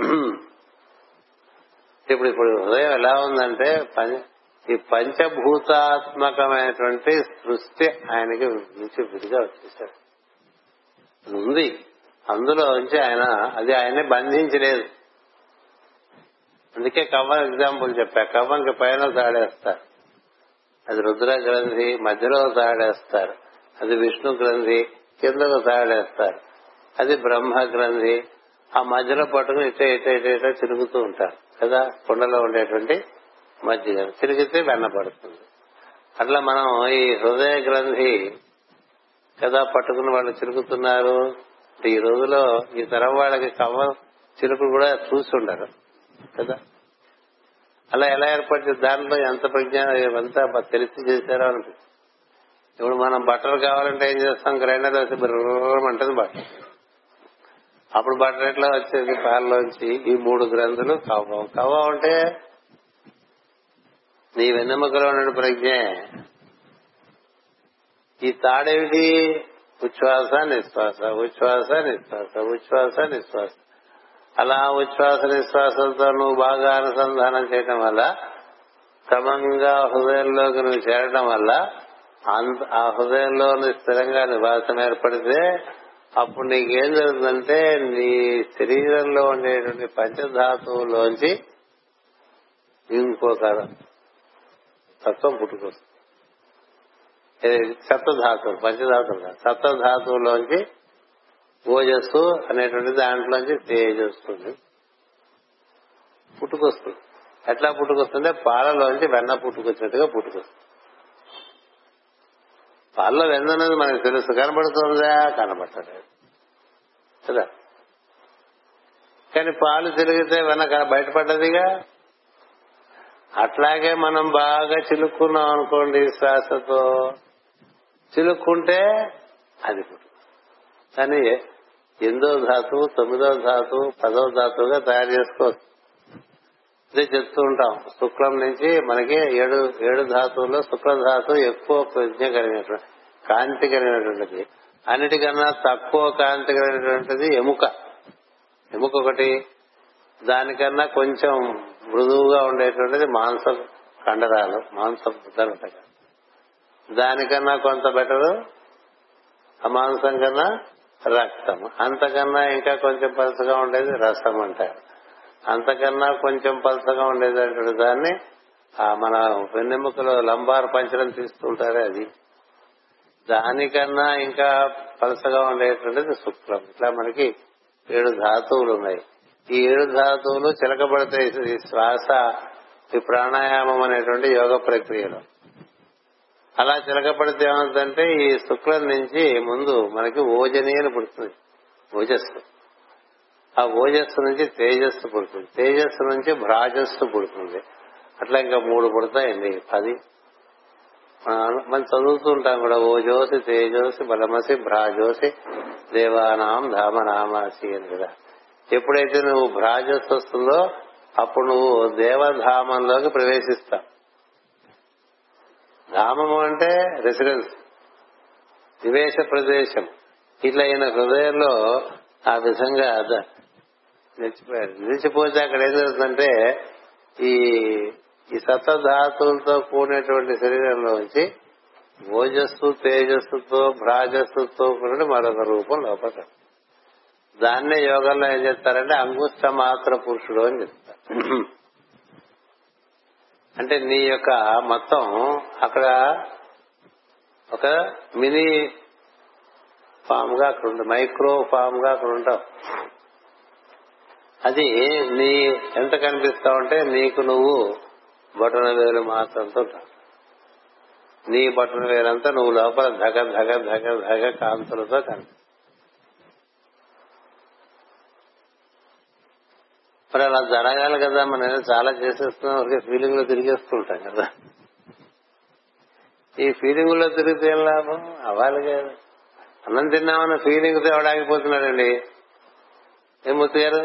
ఇప్పుడు ఇప్పుడు హృదయం ఎలా ఉందంటే పం- ఈ పంచభూతాత్మకమైనటువంటి సృష్టి ఆయనకి నుంచి విడిగా వచ్చేసాడు అది ఉంది అందులో నుంచి ఆయన అది ఆయన్ని బంధించలేదు అందుకే కవ్వం ఎగ్జాంపుల్ చెప్పా కవ్వంకి పైన తాడేస్తారు అది రుద్ర గ్రంథి మధ్యలో తాడేస్తారు అది విష్ణు గ్రంథి కిందకు తాడేస్తారు అది బ్రహ్మ గ్రంథి ఆ మధ్యలో పట్టుకుని ఇటే ఇటే ఇటే ఇటే తిరుగుతూ ఉంటారు కదా కుండలో ఉండేటువంటి మధ్య తిరిగితే వెన్న పడుతుంది అట్లా మనం ఈ హృదయ గ్రంథి కదా పట్టుకుని వాళ్ళు చిరుకుతున్నారు ఈ రోజులో ఈ తరం వాళ్ళకి కవ్వ చిరుకులు కూడా చూసి ఉండరు కదా అలా ఎలా ఏర్పడింది దాంట్లో ఎంత ప్రజ్ఞానం ఎంత తెలిసి చేశారో అనిపిస్తుంది ఇప్పుడు మనం బట్టలు కావాలంటే ఏం చేస్తాం గ్రైండర్ వేసి అంటుంది బట్టలు అప్పుడు బట్టలు ఎట్లా వచ్చేది పాలలోంచి ఈ మూడు గ్రంథులు కవ్వం కవ్వం అంటే నీ వెన్నెముకలో ఉన్న ప్రజ్ఞే ఈ తాడేమిటి ఉచ్ఛ్వాస నిశ్వాస ఉచ్ఛ్వాస నిశ్వాస ఉచ్ఛ్వాస నిశ్వాస అలా ఉచ్ఛ్వాస నిశ్వాసంతో నువ్వు బాగా అనుసంధానం చేయడం వల్ల క్రమంగా హృదయంలోకి నువ్వు చేరడం వల్ల అంత ఆ హృదయంలో నువ్వు స్థిరంగా నివాసం ఏర్పడితే అప్పుడు నీకేం జరుగుతుందంటే నీ శరీరంలో ఉండేటువంటి పంచధాతువులోంచి ఇంకొక తత్వం పుట్టుకొస్తుంది ఇది సప్తధాతువులు పంచధాతువులు కాదు. సప్తధాతువులోంచి ఓజస్సు అనేటువంటి దాంట్లోంచి తేజొస్తుంది పుట్టుకొస్తుంది ఎట్లా పుట్టుకొస్తుంటే పాలలోంచి వెన్న పుట్టుకొచ్చినట్టుగా పుట్టుకొస్తుంది పాలలో వెన్న అనేది మనకు తెలుసు కనబడుతుందా కనబడలేదు కదా కానీ పాలు తిరిగితే వెన్న క- బయటపడ్డదిగా అట్లాగే మనం బాగా చిలుక్కున్నాం అనుకోండి శ్వాసతో చిలుక్కుంటే అది పుట్టు కానీ ఎనిమిదో ధాతువు తొమ్మిదో ధాతువు పదో ధాతువుగా తయారు చేసుకోవచ్చు ఇదే చెప్తూ ఉంటాం శుక్లం నుంచి మనకి ఏడు ఏడు ధాతువుల్లో శుక్ల ధాతువు ఎక్కువ ప్రజ్ఞ కలిగినటువంటి కాంతి కలిగినటువంటిది అన్నిటికన్నా తక్కువ కాంతి కలిగినటువంటిది ఎముక ఎముక ఒకటి దానికన్నా కొంచెం మృదువుగా ఉండేటువంటిది మాంస కండరాలు మాంసం బుద్ధలు ఉంటాయి కదా. దానికన్నా కొంత బెటరు ఆ మాంసం కన్నా రక్తం అంతకన్నా ఇంకా కొంచెం పలుసగా ఉండేది రసం అంటారు అంతకన్నా కొంచెం పలుసగా ఉండేటటువంటి దాన్ని ఆ మన వెన్నెముకలో లంబార్ పంచడం తీస్తుంటారే అది దానికన్నా ఇంకా పలసగా ఉండేటువంటిది శుక్లం ఇట్లా మనకి ఏడు ధాతువులు ఉన్నాయి ఈ ఏడు ధాతువులు చిలకబడతాయి ఈ శ్వాస ఈ ప్రాణాయామం అనేటువంటి యోగ ప్రక్రియలో అలా చిలకపడితే ఏమవుతుందంటే ఈ శుక్లం నుంచి ముందు మనకి ఓజని అని పుడుతుంది ఓజస్సు ఆ ఓజస్సు నుంచి తేజస్సు పుడుతుంది తేజస్సు నుంచి భ్రాజస్సు పుడుతుంది అట్లా ఇంకా మూడు పుడతాయండి పది మనం మనం చదువుతూ ఉంటాం కూడా ఓజోసి తేజోసి బలమసి భ్రాజోసి దేవానాం ధామనామాసి అని కదా ఎప్పుడైతే నువ్వు భ్రాజస్సు వస్తుందో అప్పుడు నువ్వు దేవధామంలోకి ప్రవేశిస్తావు ధామము అంటే రెసిడెన్స్ నివేశ ప్రదేశం ఇట్లా ఈయన హృదయంలో ఆ విధంగా ద- నిలిచిపోయారు నిలిచిపోతే అక్కడ ఏం జరుగుతుందంటే ఈ ఈ సప్తధాతువులతో కూడినటువంటి శరీరంలో నుంచి ఓజస్సు తేజస్సుతో భ్రాజస్సుతో కూడా మరొక రూపం లోపల దాన్నే యోగంలో ఏం చెప్తారంటే అంగుష్ట మాత్ర పురుషుడు అని చెప్తారు అంటే నీ యొక్క మొత్తం అక్కడ ఒక మినీ ఫామ్ గా అక్కడ ఉంటుంది మైక్రో ఫామ్ గా అక్కడ ఉంటావు అది నీ ఎంత కనిపిస్తావంటే నీకు నువ్వు బటన వేలు మాత్రంతో ఉంటావు నీ బటన వేలంతా నువ్వు లోపల ధగ ధగ ధగ ధగ కాంతులతో కనిపి మరి అలా జరగాలి కదా మనం చాలా చేసేస్తున్నాం ఒకే ఫీలింగ్ లో తిరిగేస్తూ ఉంటాం కదా ఈ ఫీలింగ్ లో తిరిగితే ఏం లాభం అవ్వాలి కదా అన్నం తిన్నామన్న ఫీలింగ్ తో ఎవడాగిపోతున్నాడండి ఏం మూర్తి గారు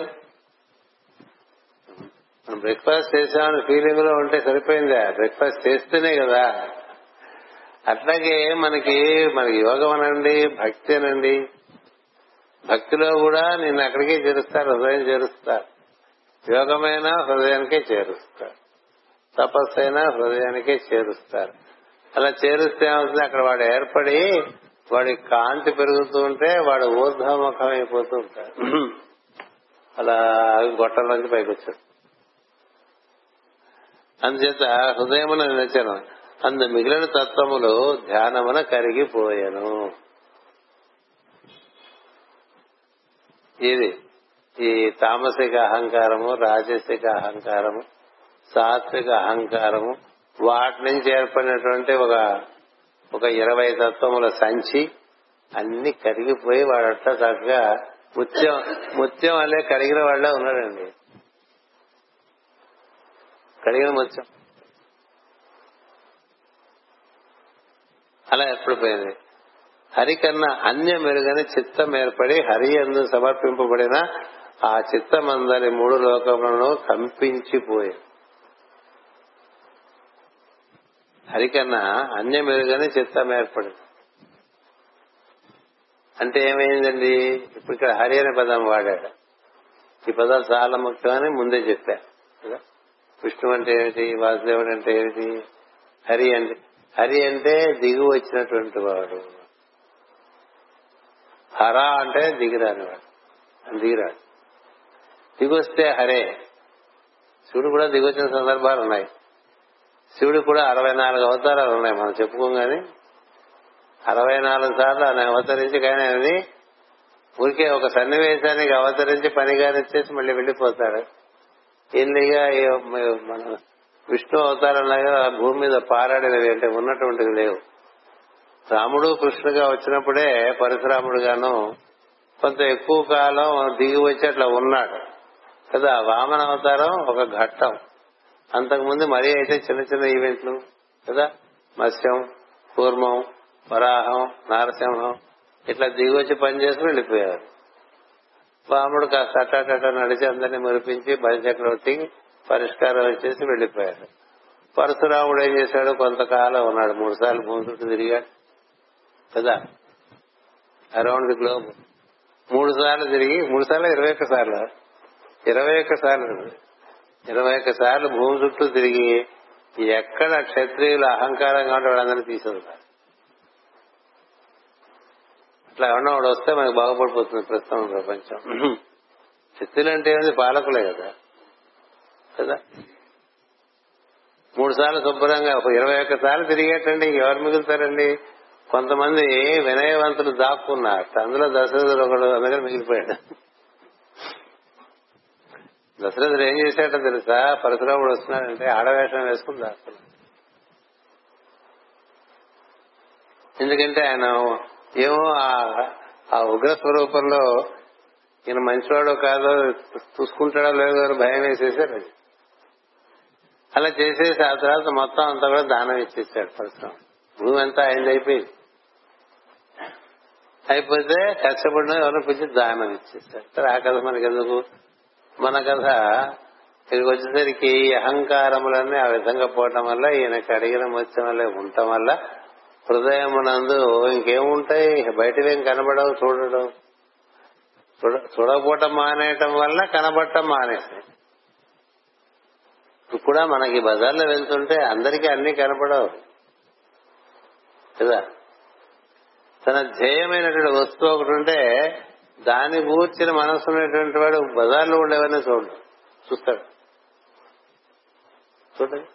మనం బ్రేక్ఫాస్ట్ చేసామని ఫీలింగ్ లో ఉంటే సరిపోయిందా బ్రేక్ఫాస్ట్ చేస్తేనే కదా అట్లాగే మనకి మనకి యోగం అనండి భక్తి అనండి భక్తిలో కూడా నిన్ను అక్కడికే చేరుస్తారు హృదయం చేరుస్తారు యోగమైన హృదయానికే చేరుస్తారు తపస్సు అయినా హృదయానికే చేరుస్తారు అలా చేరుస్తే ఏమవుతుంది అక్కడ వాడు ఏర్పడి వాడి కాంతి పెరుగుతూ ఉంటే వాడు ఊర్ధముఖం అయిపోతూ ఉంటాడు అలా గొట్టంలోంచి పైకి వచ్చాడు అందుచేత హృదయమున నిలచను అందు మిగిలిన తత్వములు ధ్యానమున కరిగిపోయాను ఇది ఈ తామసిక అహంకారము రాజసిక అహంకారము సాత్విక అహంకారము వాటి నుంచి ఏర్పడినటువంటి ఒక ఒక ఇరవై తత్వముల సంచి అన్ని కరిగిపోయి వాడట్లా చక్కగా ముత్యం ముత్యం అలే కడిగిన వాళ్ళే ఉన్నాడండి కడిగిన ముత్యం అలా ఎప్పుడు పోయింది హరి కన్నా అన్య మెరుగని చిత్తం ఏర్పడి హరి ఎందు సమర్పింపబడిన ఆ చిత్తమందరి మూడు లోకములను కంపించిపోయింది హరికన్నా అన్య మెరుగని చిత్తం ఏర్పడింది అంటే ఏమైందండి ఇప్పుడు ఇక్కడ హరి అనే పదం వాడాడు ఈ పదాలు చాలా ముఖ్యమని ముందే చెప్పా కదా విష్ణు అంటే ఏమిటి వాసుదేవుడు అంటే ఏమిటి హరి అంటే హరి అంటే దిగు వచ్చినటువంటి వాడు హర అంటే దిగిరానివాడు దిగిరాడు దిగొస్తే హరే శివుడు కూడా దిగొచ్చిన సందర్భాలు ఉన్నాయి శివుడు కూడా అరవై నాలుగు అవతారాలు ఉన్నాయి మనం చెప్పుకోగానే అరవై నాలుగు సార్లు ఆయన అవతరించి కానీ అది ఊరికే ఒక సన్నివేశానికి అవతరించి పని కానిచ్చేసి మళ్ళీ వెళ్లిపోతాడు ఇల్లిగా మన విష్ణు అవతారంలాగా భూమి మీద పారాడినవి అంటే ఉన్నటువంటివి లేవు రాముడు కృష్ణుగా వచ్చినప్పుడే పరశురాముడు గాను కొంత ఎక్కువ కాలం దిగి వచ్చి అట్లా ఉన్నాడు కదా వామన అవతారం ఒక ఘట్టం అంతకుముందు మరీ అయితే చిన్న చిన్న ఈవెంట్లు కదా మత్స్యం కూర్మం వరాహం నారసింహం ఇట్లా దిగి వచ్చి పనిచేసి వెళ్ళిపోయారు వాముడు కాస్త అట్టాటట నడిచి అందరినీ మురిపించి బలిచక్రవర్తికి పరిష్కారం వచ్చేసి వెళ్ళిపోయాడు పరశురాముడు ఏం చేశాడు కొంతకాలం ఉన్నాడు మూడు సార్లు భూమి చుట్టూ తిరిగాడు కదా అరౌండ్ ది గ్లోబ్ మూడు సార్లు తిరిగి మూడు సార్లు ఇరవై ఒక్క సార్లు ఇరవై ఒక్క సార్లు ఇరవై ఒక్క సార్లు భూమి చుట్టూ తిరిగి ఎక్కడ క్షత్రియులు అహంకారంగా ఉంటే వాళ్ళందరినీ తీసుకుంటారు అట్లా ఎవరన్నా వాడు వస్తే మనకు బాగుపడిపోతుంది ప్రస్తుతం ప్రపంచం క్షత్రియులు అంటే ఏంది పాలకులే కదా కదా మూడు సార్లు శుభ్రంగా ఇరవై ఒక్క సార్లు తిరిగేటండి ఎవరు మిగులుతారండి కొంతమంది వినయవంతులు దాక్కున్నారు అందులో దశరథుడు ఒకడు అందుకని మిగిలిపోయాడు దశరథుడు ఏం చేశాడో తెలుసా పరశురాముడు వస్తున్నాడంటే ఆడవేషం వేసుకుని దాక్కున్నాడు ఎందుకంటే ఆయన ఏమో ఆ ఉగ్ర స్వరూపంలో ఈయన మంచివాడో కాదో చూసుకుంటాడో లేదో అని భయం వేసేసారు అలా చేసేసి ఆ తర్వాత మొత్తం అంతా కూడా దానం ఇచ్చేసాడు పరశురాముడు భూమి అంతా ఆయన అయిపోయింది అయిపోతే కష్టపడిన ఎవరో పిలిచి దానం ఇచ్చేస్తారు సరే ఆ కథ మనకి ఎందుకు మన కథ ఇక్కడికి వచ్చేసరికి ఈ అహంకారములన్నీ ఆ విధంగా పోవటం వల్ల ఈయనకి అడిగిన మొత్తం వల్ల ఉండటం వల్ల హృదయమునందు ఇంకేముంటాయి బయటవేం కనబడవు చూడడం చూడకపోవటం మానేయటం వల్ల కనబడటం మానేసాయి ఇప్పుడు కూడా మనకి బజార్లో వెళ్తుంటే అందరికీ అన్ని కనపడవు కదా తన ధ్యేయమైనటువంటి వస్తువు ఒకటి ఉంటే దాని కూర్చిన మనసు ఉన్నటువంటి వాడు బజార్లో ఉండేవన్నీ చూడు చూస్తాడు చూడండి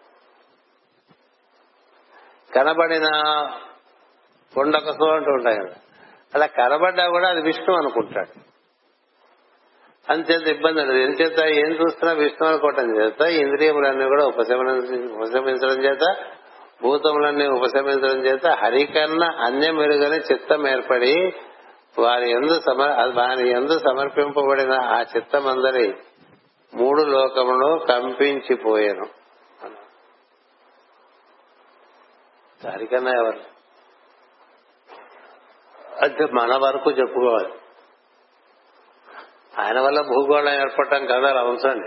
కనబడిన కొండకసు అంటూ ఉంటాయి కదా అలా కనబడ్డా కూడా అది విష్ణు అనుకుంటాడు అంతేంత ఇబ్బంది ఉండదు ఎంచేత ఏం చూస్తున్నా విష్ణు అనుకోవటం చేత ఇంద్రియములన్నీ కూడా ఉపశమన ఉపశమించడం చేత భూతములన్నీ ఉపశమించడం చేత హరికన్నా అన్యం మెరుగని చిత్తం ఏర్పడి వారి ఎందు సమర్ వారి ఎందు సమర్పింపబడిన ఆ చిత్తం అందరి మూడు లోకమును కంపించిపోయాను హరికన్నా ఎవరు అంటే మన వరకు చెప్పుకోవాలి ఆయన వల్ల భూగోళం ఏర్పడటం కదా అవసరండి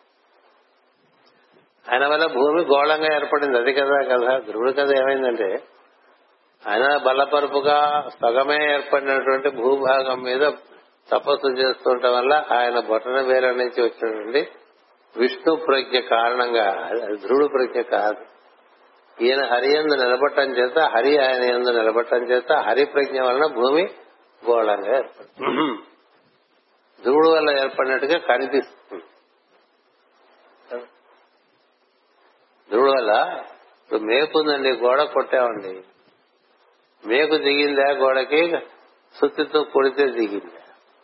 ఆయన వల్ల భూమి గోళంగా ఏర్పడింది అది కదా కదా ధ్రువుడి కథ ఏమైందంటే ఆయన బలపరుపుగా సగమే ఏర్పడినటువంటి భూభాగం మీద తపస్సు చేస్తుండటం వల్ల ఆయన బొటన వేల నుంచి వచ్చినటువంటి విష్ణు ప్రజ్ఞ కారణంగా అది ధ్రువుడు ప్రజ్ఞ కాదు ఈయన హరి ఎందు నిలబట్టం చేత హరి ఆయన ఎందు నిలబట్టం చేత హరి ప్రజ్ఞ వలన భూమి గోళంగా ఏర్పడింది ధ్రువుడు వల్ల ఏర్పడినట్టుగా కనిపిస్తుంది ధ్రువుడు వల్ల ఇప్పుడు మేకుందండి గోడ కొట్టామండి మేకు దిగిందా గోడకి సుత్తితో కొడితే దిగిందా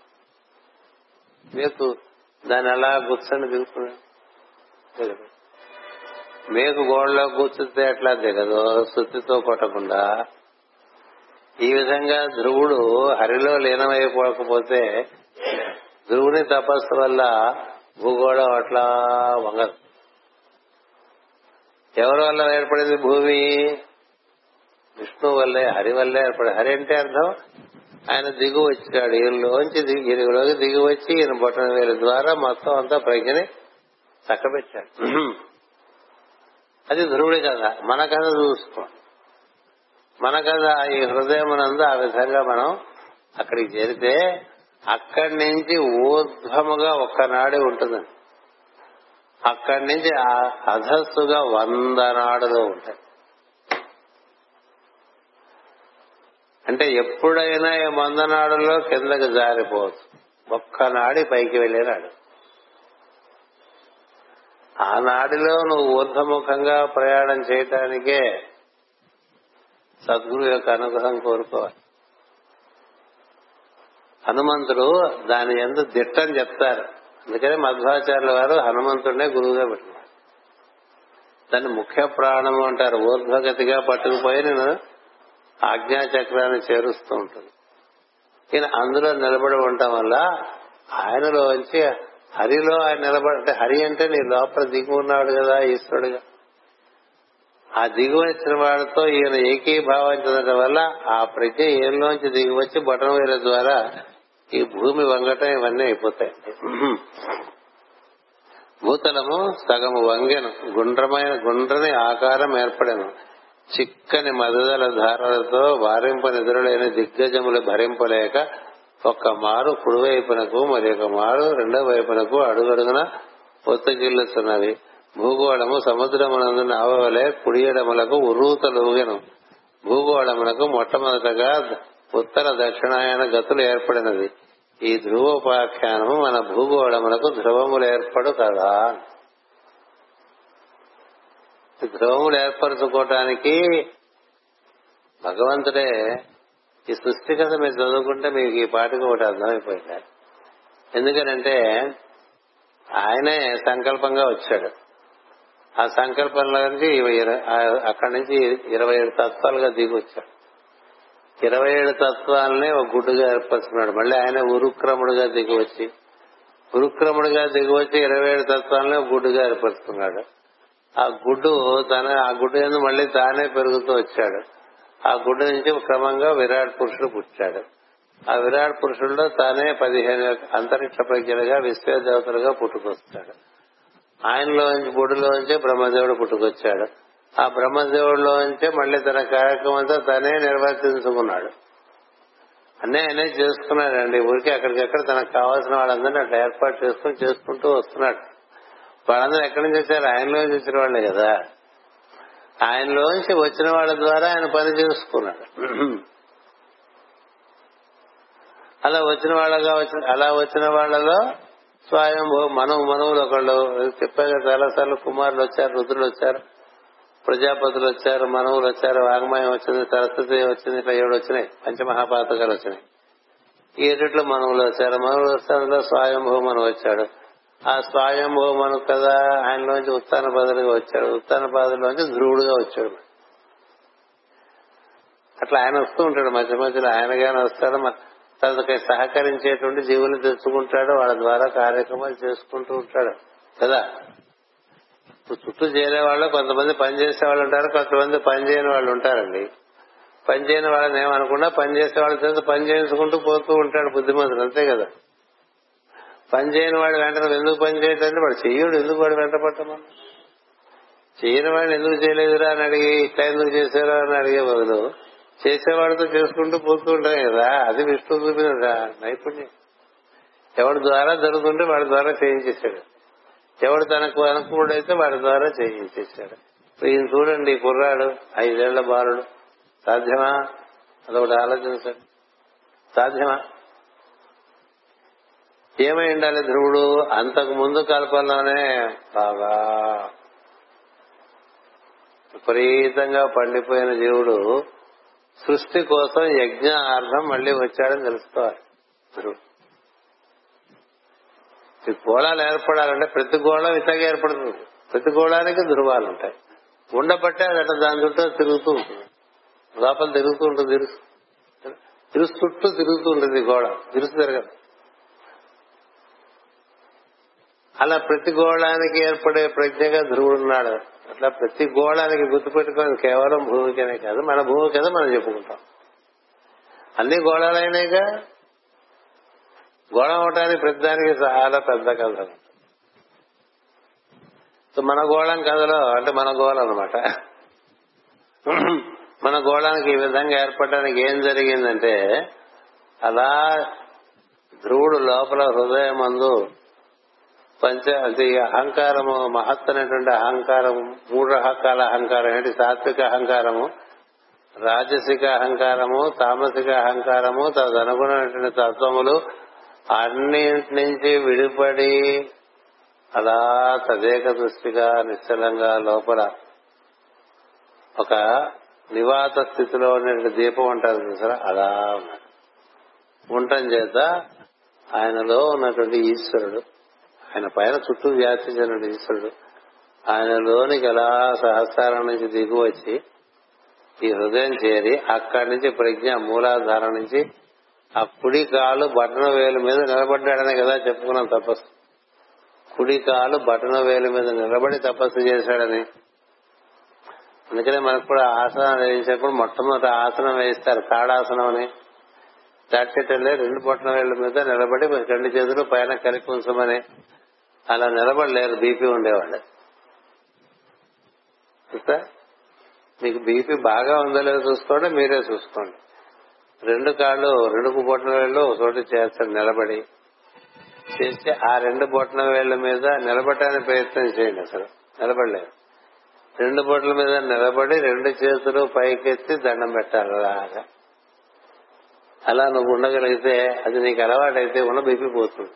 మేకు దాన్ని అలా గుచ్చని దిగుతుంది మేకు గోడలో కూర్చుంటే ఎట్లా దిగదు సుత్తితో కొట్టకుండా ఈ విధంగా ధ్రువుడు హరిలో లీనమైపోకపోతే ధ్రువుని తపస్సు వల్ల భూగోళం అట్లా వంగదు ఎవరి వల్ల ఏర్పడింది భూమి విష్ణు వల్లే హరి వల్లే ఏర్పడి హరి అంటే అర్థం ఆయన దిగు వచ్చాడు ఈయనలోంచి ఈయనలోకి దిగి వచ్చి ఈయన బొట్టన వేల ద్వారా మొత్తం అంతా ప్రజ్ఞని చక్కబెట్టాడు అది ధ్రువుడి కథ మన కథ చూసుకో మన కథ ఈ హృదయమునందు ఆ విధంగా మనం అక్కడికి చేరితే అక్కడి నుంచి ఊర్ధ్వముగా ఒక్కనాడే ఉంటుందండి అక్కడి నుంచి అధస్సుగా వంద నాడులు ఉంటాయి అంటే ఎప్పుడైనా ఈ వంద నాడుల్లో కిందకి జారిపోవచ్చు ఒక్క నాడి పైకి వెళ్ళేనాడు ఆ నాడిలో నువ్వు ఊర్ధముఖంగా ప్రయాణం చేయటానికే సద్గురు యొక్క అనుగ్రహం కోరుకోవాలి హనుమంతుడు దాని ఎందు దిట్టని చెప్తారు అందుకని మధ్వాచార్యుల వారు హనుమంతుడినే గురువుగా పెట్టినారు దాన్ని ముఖ్య ప్రాణము అంటారు ఊర్ధ్వగతిగా పట్టుకుపోయి నేను ఆజ్ఞాచక్రాన్ని చేరుస్తూ ఉంటుంది ఈయన అందులో నిలబడి ఉండటం వల్ల ఆయనలోంచి హరిలో ఆయన నిలబడి అంటే హరి అంటే నీ లోపల దిగు ఉన్నాడు కదా ఈశ్వరుడుగా ఆ దిగు వచ్చిన వాడితో ఈయన ఏకీభావించడం వల్ల ఆ ప్రజ్ఞ ఈయనలోంచి దిగి వచ్చి బటన్ వేల ద్వారా ఈ భూమి వంగటం ఇవన్నీ అయిపోతాయి భూతలము సగము వంగెను గుండ్రమైన గుండ్రని ఆకారం ఏర్పడెను చిక్కని మదదల ధారలతో వారింపనిదురులైన దిగ్గజములు భరింపలేక ఒక్క మారు కుడివైపునకు మరి ఒక మారు రెండో వైపునకు అడుగడుగున ఒత్తుగిల్లుతున్నది భూగోళము సముద్రమునందు నావవలే కుడియడములకు ఉరూతలుగెను భూగోళమునకు మొట్టమొదటగా ఉత్తర దక్షిణాయన గతులు ఏర్పడినది ఈ ధ్రువోపాఖ్యానము మన భూగోళమునకు ధ్రువములు ఏర్పడు కదా ధ్రువములు ఏర్పరచుకోవటానికి భగవంతుడే ఈ సృష్టి కథ మీరు చదువుకుంటే మీకు ఈ పాటకు ఒకటి అర్థమైపోయింది ఎందుకనంటే ఆయనే సంకల్పంగా వచ్చాడు ఆ సంకల్పంలో నుంచి అక్కడి నుంచి ఇరవై ఏడు తత్వాలుగా దిగి వచ్చాడు ఇరవై ఏడు తత్వాలని ఒక గుడ్డుగా ఏర్పరుచుకున్నాడు మళ్ళీ ఆయన ఉరుక్రముడుగా దిగి వచ్చి ఉరుక్రముడుగా దిగి వచ్చి ఇరవై ఏడు తత్వాలని ఒక గుడ్డుగా ఏర్పరుచుకున్నాడు ఆ గుడ్డు తన ఆ గుడ్డు ఎందుకు మళ్ళీ తానే పెరుగుతూ వచ్చాడు ఆ గుడ్డు నుంచి క్రమంగా విరాట్ పురుషుడు పుట్టాడు ఆ విరాట్ పురుషుల్లో తానే పదిహేను అంతరిక్ష ప్రజ్ఞలుగా విశ్వదేవతలుగా పుట్టుకొస్తాడు ఆయనలోంచి గుడిలోంచి బ్రహ్మదేవుడు పుట్టుకొచ్చాడు ఆ బ్రహ్మదేవుడిలోంచే మళ్ళీ తన కార్యక్రమం అంతా తనే నిర్వర్తించుకున్నాడు అన్నీ ఆయనే చేసుకున్నాడండి ఊరికి అక్కడికక్కడ తనకు కావాల్సిన వాళ్ళందరినీ అట్లా ఏర్పాటు చేసుకుని చేసుకుంటూ వస్తున్నాడు వాళ్ళందరూ ఎక్కడి నుంచి వచ్చారు ఆయనలో నుంచి వచ్చిన వాళ్ళే కదా ఆయనలోంచి వచ్చిన వాళ్ళ ద్వారా ఆయన పని చేసుకున్నాడు అలా వచ్చిన వాళ్ళగా వచ్చిన అలా వచ్చిన వాళ్ళలో స్వయంభూ మనవు మనవులు ఒకళ్ళు చెప్పాక చాలాసార్లు కుమారులు వచ్చారు రుద్రులు వచ్చారు ప్రజాపతులు వచ్చారు మనవులు వచ్చారు వాగ్మయం వచ్చింది సరస్వతి వచ్చింది ఇట్లా ఏడు వచ్చినాయి పంచమహాపాతకాలు వచ్చినాయి ఈ ఏడిట్లో మనవులు వచ్చారు మనవులు వస్తే అందులో స్వయంభూ మనం వచ్చాడు ఆ స్వయంభూ మనకు కదా ఆయనలోంచి ఉత్తాన బదులుగా వచ్చాడు ఉత్తాన బదులోంచి ధ్రువుడుగా వచ్చాడు అట్లా ఆయన వస్తూ ఉంటాడు మధ్య మధ్యలో ఆయనగానే వస్తాడు తనకి సహకరించేటువంటి జీవులు తెచ్చుకుంటాడు వాళ్ళ ద్వారా కార్యక్రమాలు చేసుకుంటూ ఉంటాడు కదా ఇప్పుడు చుట్టూ చేరే వాళ్ళు కొంతమంది పనిచేసే వాళ్ళు ఉంటారు కొంతమంది పని చేయని వాళ్ళు ఉంటారండి పని చేయని వాళ్ళని ఏమనకుండా పని చేసే వాళ్ళ చేత పని చేయించుకుంటూ పోతూ ఉంటాడు బుద్ధిమంతుడు అంతే కదా పని చేయని వాడు వెంటనే ఎందుకు పని చేయటంటే వాడు చెయ్యడు ఎందుకు వాడు వెంట పట్టమని చేయని వాడిని ఎందుకు చేయలేదురా అని అడిగి ఇట్లా ఎందుకు చేశారా అని అడిగే బదులు చేసేవాడితో చేసుకుంటూ పోతూ ఉంటాయి కదా అది విష్ణు చూపిన నైపుణ్యం ఎవడి ద్వారా జరుగుతుంటే వాడి ద్వారా చేయించేశాడు ఎవడు తనకు అనుకూడైతే వాడి ద్వారా చేయించేశాడు ఈయన చూడండి కుర్రాడు ఐదేళ్ల బాలుడు సాధ్యమా అదొకటి ఆలోచించండి సాధ్యమా ఏమై ఉండాలి ధ్రువుడు అంతకు ముందు కల్పంలోనే బాగా విపరీతంగా పండిపోయిన జీవుడు సృష్టి కోసం యజ్ఞార్థం మళ్లీ వచ్చాడని తెలుసుకోవాలి ధ్రువుడు ఈ గోళాలు ఏర్పడాలంటే ప్రతి గోళం ఇట్లాగే ఏర్పడుతుంది ప్రతి గోళానికి ధృవాలు ఉంటాయి ఉండబట్టే అది అట్లా దాని చుట్టూ తిరుగుతూ ఉంటుంది లోపల తిరుగుతూ ఉంటుంది తిరుసు తిరుసు చుట్టూ తిరుగుతూ ఉంటుంది గోడ తిరుసు తిరగదు అలా ప్రతి గోళానికి ఏర్పడే ప్రజ్ఞగా ధ్రువుడున్నాడు అట్లా ప్రతి గోళానికి గుర్తుపెట్టుకోవాలి కేవలం భూమికనే కాదు మన భూమి కదా మనం చెప్పుకుంటాం అన్ని గోళాలైనాయిగా గోళం అవటానికి ప్రతిదానికి చాలా పెద్ద కథ సో మన గోళం కథలో అంటే మన గోళం అనమాట మన గోళానికి ఈ విధంగా ఏర్పడడానికి ఏం జరిగిందంటే అలా ధ్రువుడు లోపల హృదయం మందు పంచ అది అహంకారము మహత్ అనేటువంటి అహంకారము మూడు రకాల అహంకారం ఏంటి సాత్విక అహంకారము రాజసిక అహంకారము తామసిక అహంకారము తదనుగుణమైనటువంటి తత్వములు అన్నింటి నుంచి విడిపడి అలా తదేక దృష్టిగా నిశ్చలంగా లోపల ఒక నివాత స్థితిలో ఉండే దీపం అంటారు చూసారా అలా ఉన్నాడు ఉండటం చేత ఆయనలో ఉన్నటువంటి ఈశ్వరుడు ఆయన పైన చుట్టూ వ్యాప్తి చెందిన ఈశ్వరుడు ఆయనలోనికి ఎలా సహస్రారం నుంచి దిగు వచ్చి ఈ హృదయం చేరి అక్కడి నుంచి ప్రజ్ఞ మూలాధారం నుంచి ఆ కుడి కాలు బటన వేలు మీద నిలబడ్డాడనే కదా చెప్పుకున్నాం తపస్సు కుడి కాలు బటన వేలు మీద నిలబడి తపస్సు చేశాడని అందుకనే మనకు కూడా ఆసనం వేయించినప్పుడు మొట్టమొదటి ఆసనం వేయిస్తారు తాడాసనం అని దాటెళ్ళి రెండు బొట్టన వేళ్ల మీద నిలబడి రెండు చేతులు పైన కలిపి ఉంచమని అలా నిలబడలేరు బీపీ ఉండేవాళ్ళు మీకు బీపీ బాగా ఉందో లేదో చూసుకోండి మీరే చూసుకోండి రెండు కాళ్ళు రెండు బొట్టన వేళ్ళు ఒకటి చేస్తాడు నిలబడి చేస్తే ఆ రెండు బొట్టన వేళ్ల మీద నిలబడటానికి ప్రయత్నం చేయండి అసలు నిలబడలేదు రెండు బొట్టల మీద నిలబడి రెండు చేతులు పైకెత్తి దండం పెట్టాలి అలాగా అలా నువ్వు ఉండగలిగితే అది నీకు అలవాటైతే ఉన్న బీపీ పోతుంది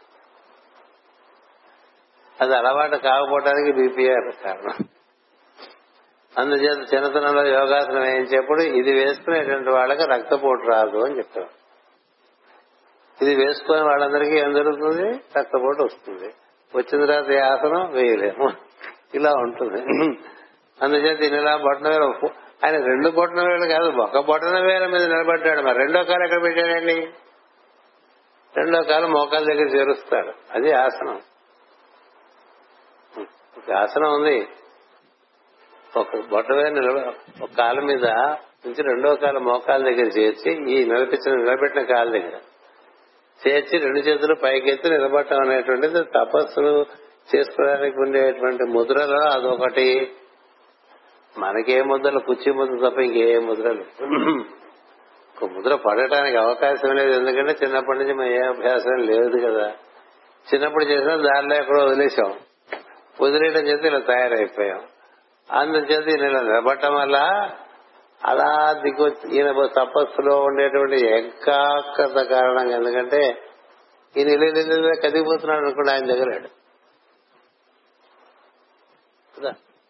అది అలవాటు కాకపోవడానికి బీపీఆర్ కారణం అందుచేత చిన్నతనంలో యోగాసనం వేయించేప్పుడు ఇది వేసుకునేటువంటి వాళ్ళకి రక్తపోటు రాదు అని చెప్తారు ఇది వేసుకునే వాళ్ళందరికీ ఏం జరుగుతుంది రక్తపోటు వస్తుంది వచ్చిన తర్వాత ఈ ఆసనం వేయలేము ఇలా ఉంటుంది అందుచేత దీని ఇలా బొట్టన వేల ఆయన రెండు బొట్టన వేలు కాదు ఒక బొట్టన వేల మీద నిలబడ్డాడు మరి రెండో కాలు ఎక్కడ పెట్టాడండి రెండో కాలు మోకాల దగ్గర చేరుస్తాడు అది ఆసనం ఆసనం ఉంది ఒక బొట్ట మీద నిలబ ఒక కాలు మీద నుంచి రెండో కాలు మోకాల దగ్గర చేర్చి ఈ నిలపించిన నిలబెట్టిన కాలు దగ్గర చేర్చి రెండు చేతులు పైకెత్తి నిలబడటం అనేటువంటిది తపస్సులు చేసుకోవడానికి ఉండేటువంటి ముద్రలో అదొకటి మనకే ముద్రలు కుర్చీ ముద్ర తప్ప ఇంకే ముద్రలు ఒక ముద్ర పడటానికి అవకాశం లేదు ఎందుకంటే చిన్నప్పటి నుంచి మన ఏ అభ్యాసం లేదు కదా చిన్నప్పుడు చేసిన దారిలో ఎక్కడో వదిలేసాం వదిలేయడం చేస్తే ఇలా తయారైపోయాం అందుచేత ఈయన ఇలా నిలబడటం వల్ల అలా దిగు ఈయన తపస్సులో ఉండేటువంటి ఏకాగ్రత కారణంగా ఎందుకంటే ఈయన ఇలా ఇలా ఇలా కదిగిపోతున్నాడు అనుకోండి ఆయన దగ్గర లేడు. కదా